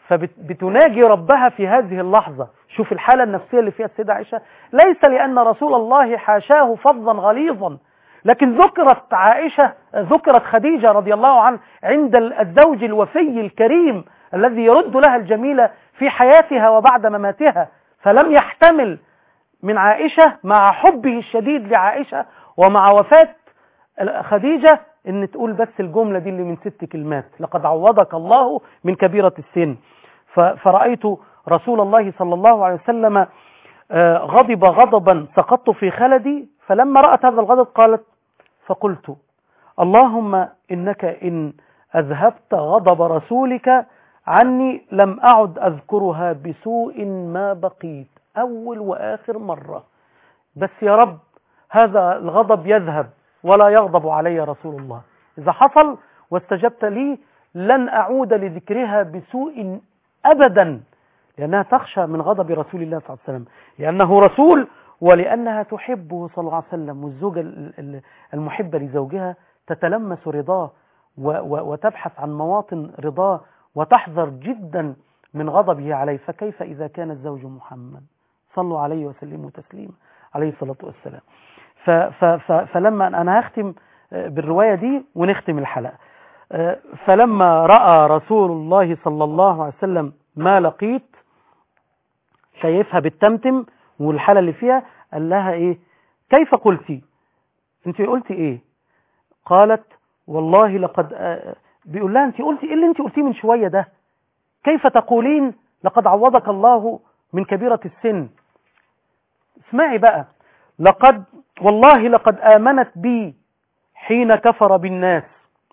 فبتناجي ربها في هذه اللحظة شوف الحالة النفسية اللي فيها السيدة عائشة ليس لأن رسول الله حاشاه فظا غليظا لكن ذكرت عائشة ذكرت خديجة رضي الله عنها عند الزوج الوفي الكريم الذي يرد لها الجميل في حياتها وبعد مماتها فلم يحتمل من عائشة مع حبه الشديد لعائشة ومع وفاة خديجة ان تقول بس الجملة دي اللي من ست كلمات لقد عوضك الله من كبيرة السن فرأيت رسول الله صلى الله عليه وسلم غضب غضبا سقطت في خلدي فلما رأت هذا الغضب قالت فقلت اللهم إنك إن أذهبت غضب رسولك عني لم أعد أذكرها بسوء ما بقيت أول وآخر مرة بس يا رب هذا الغضب يذهب ولا يغضب علي رسول الله إذا حصل واستجبت لي لن أعود لذكرها بسوء أبدا لأنها تخشى من غضب رسول الله صلى الله عليه وسلم لأنه رسول ولأنها تحبه صلى الله عليه وسلم والزوجة المحبة لزوجها تتلمس رضاه وتبحث عن مواطن رضاه وتحذر جدا من غضبه عليه فكيف إذا كان الزوج محمد صلوا عليه وسلموا تسليما عليه الصلاة والسلام فلما أنا هختم بالرواية دي ونختم الحلقة فلما رأى رسول الله صلى الله عليه وسلم ما لقيت شايفها بالتمتم والحالة اللي فيها قال لها ايه كيف قلتي انت قلتي ايه قالت والله لقد آه بيقول لها انت قلتي ايه اللي انت قلتيه من شوية ده كيف تقولين لقد عوضك الله من كبيرة السن اسمعي بقى لقد والله لقد آمنت بي حين كفر بالناس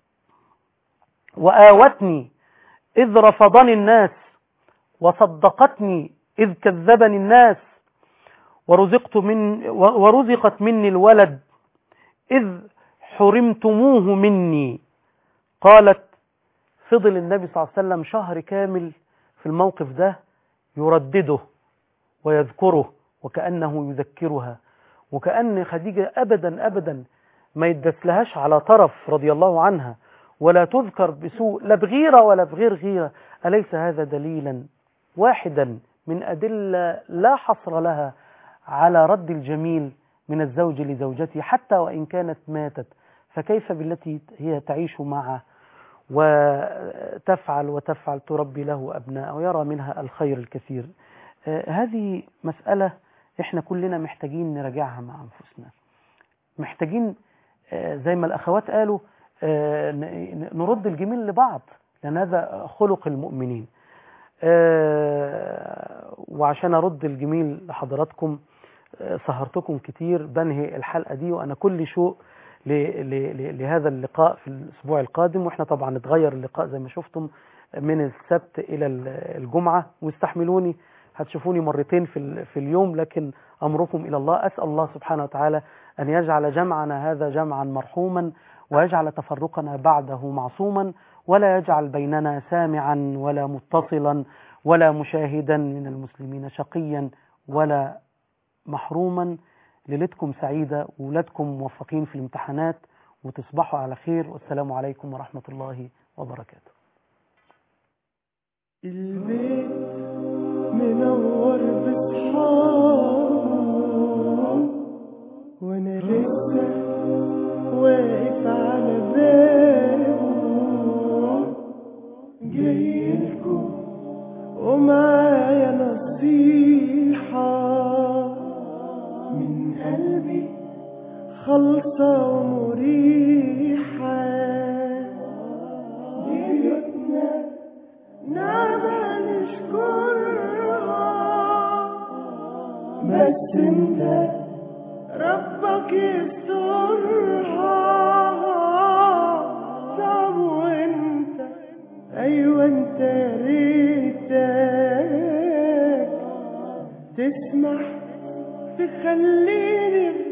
وآوتني إذ رفضني الناس وصدقتني إذ كذبني الناس ورزقت من ورزقت مني الولد إذ حرمتموه مني قالت فضل النبي صلى الله عليه وسلم شهر كامل في الموقف ده يردده ويذكره وكأنه يذكرها وكأن خديجة أبدا أبدا ما يدسلهاش على طرف رضي الله عنها ولا تذكر بسوء لا بغيرة ولا بغير غيرة أليس هذا دليلا واحدا من أدلة لا حصر لها على رد الجميل من الزوج لزوجته حتى وإن كانت ماتت فكيف بالتي هي تعيش معه وتفعل وتفعل تربي له أبناء ويرى منها الخير الكثير آه هذه مسألة احنا كلنا محتاجين نراجعها مع أنفسنا محتاجين آه زي ما الأخوات قالوا آه نرد الجميل لبعض لأن هذا خلق المؤمنين وعشان أرد الجميل لحضراتكم سهرتكم كتير بنهي الحلقة دي وأنا كل شوق لهذا اللقاء في الأسبوع القادم وإحنا طبعا اتغير اللقاء زي ما شفتم من السبت إلى الجمعة واستحملوني هتشوفوني مرتين في, في اليوم لكن أمركم إلى الله أسأل الله سبحانه وتعالى أن يجعل جمعنا هذا جمعا مرحوما ويجعل تفرقنا بعده معصوما ولا يجعل بيننا سامعا ولا متصلا ولا مشاهدا من المسلمين شقيا ولا محروما ليلتكم سعيدة وولادكم موفقين في الامتحانات وتصبحوا على خير والسلام عليكم ورحمة الله وبركاته البيت منور بصحاب وانا لسه واقف على بابه جايلكم ومعايا نصيحة من قلبي خالصة ومريحة بيوتنا نعمة نشكرها بس انت ربك يسترها طب وانت ايوه انت يا ريتك تسمح تخليني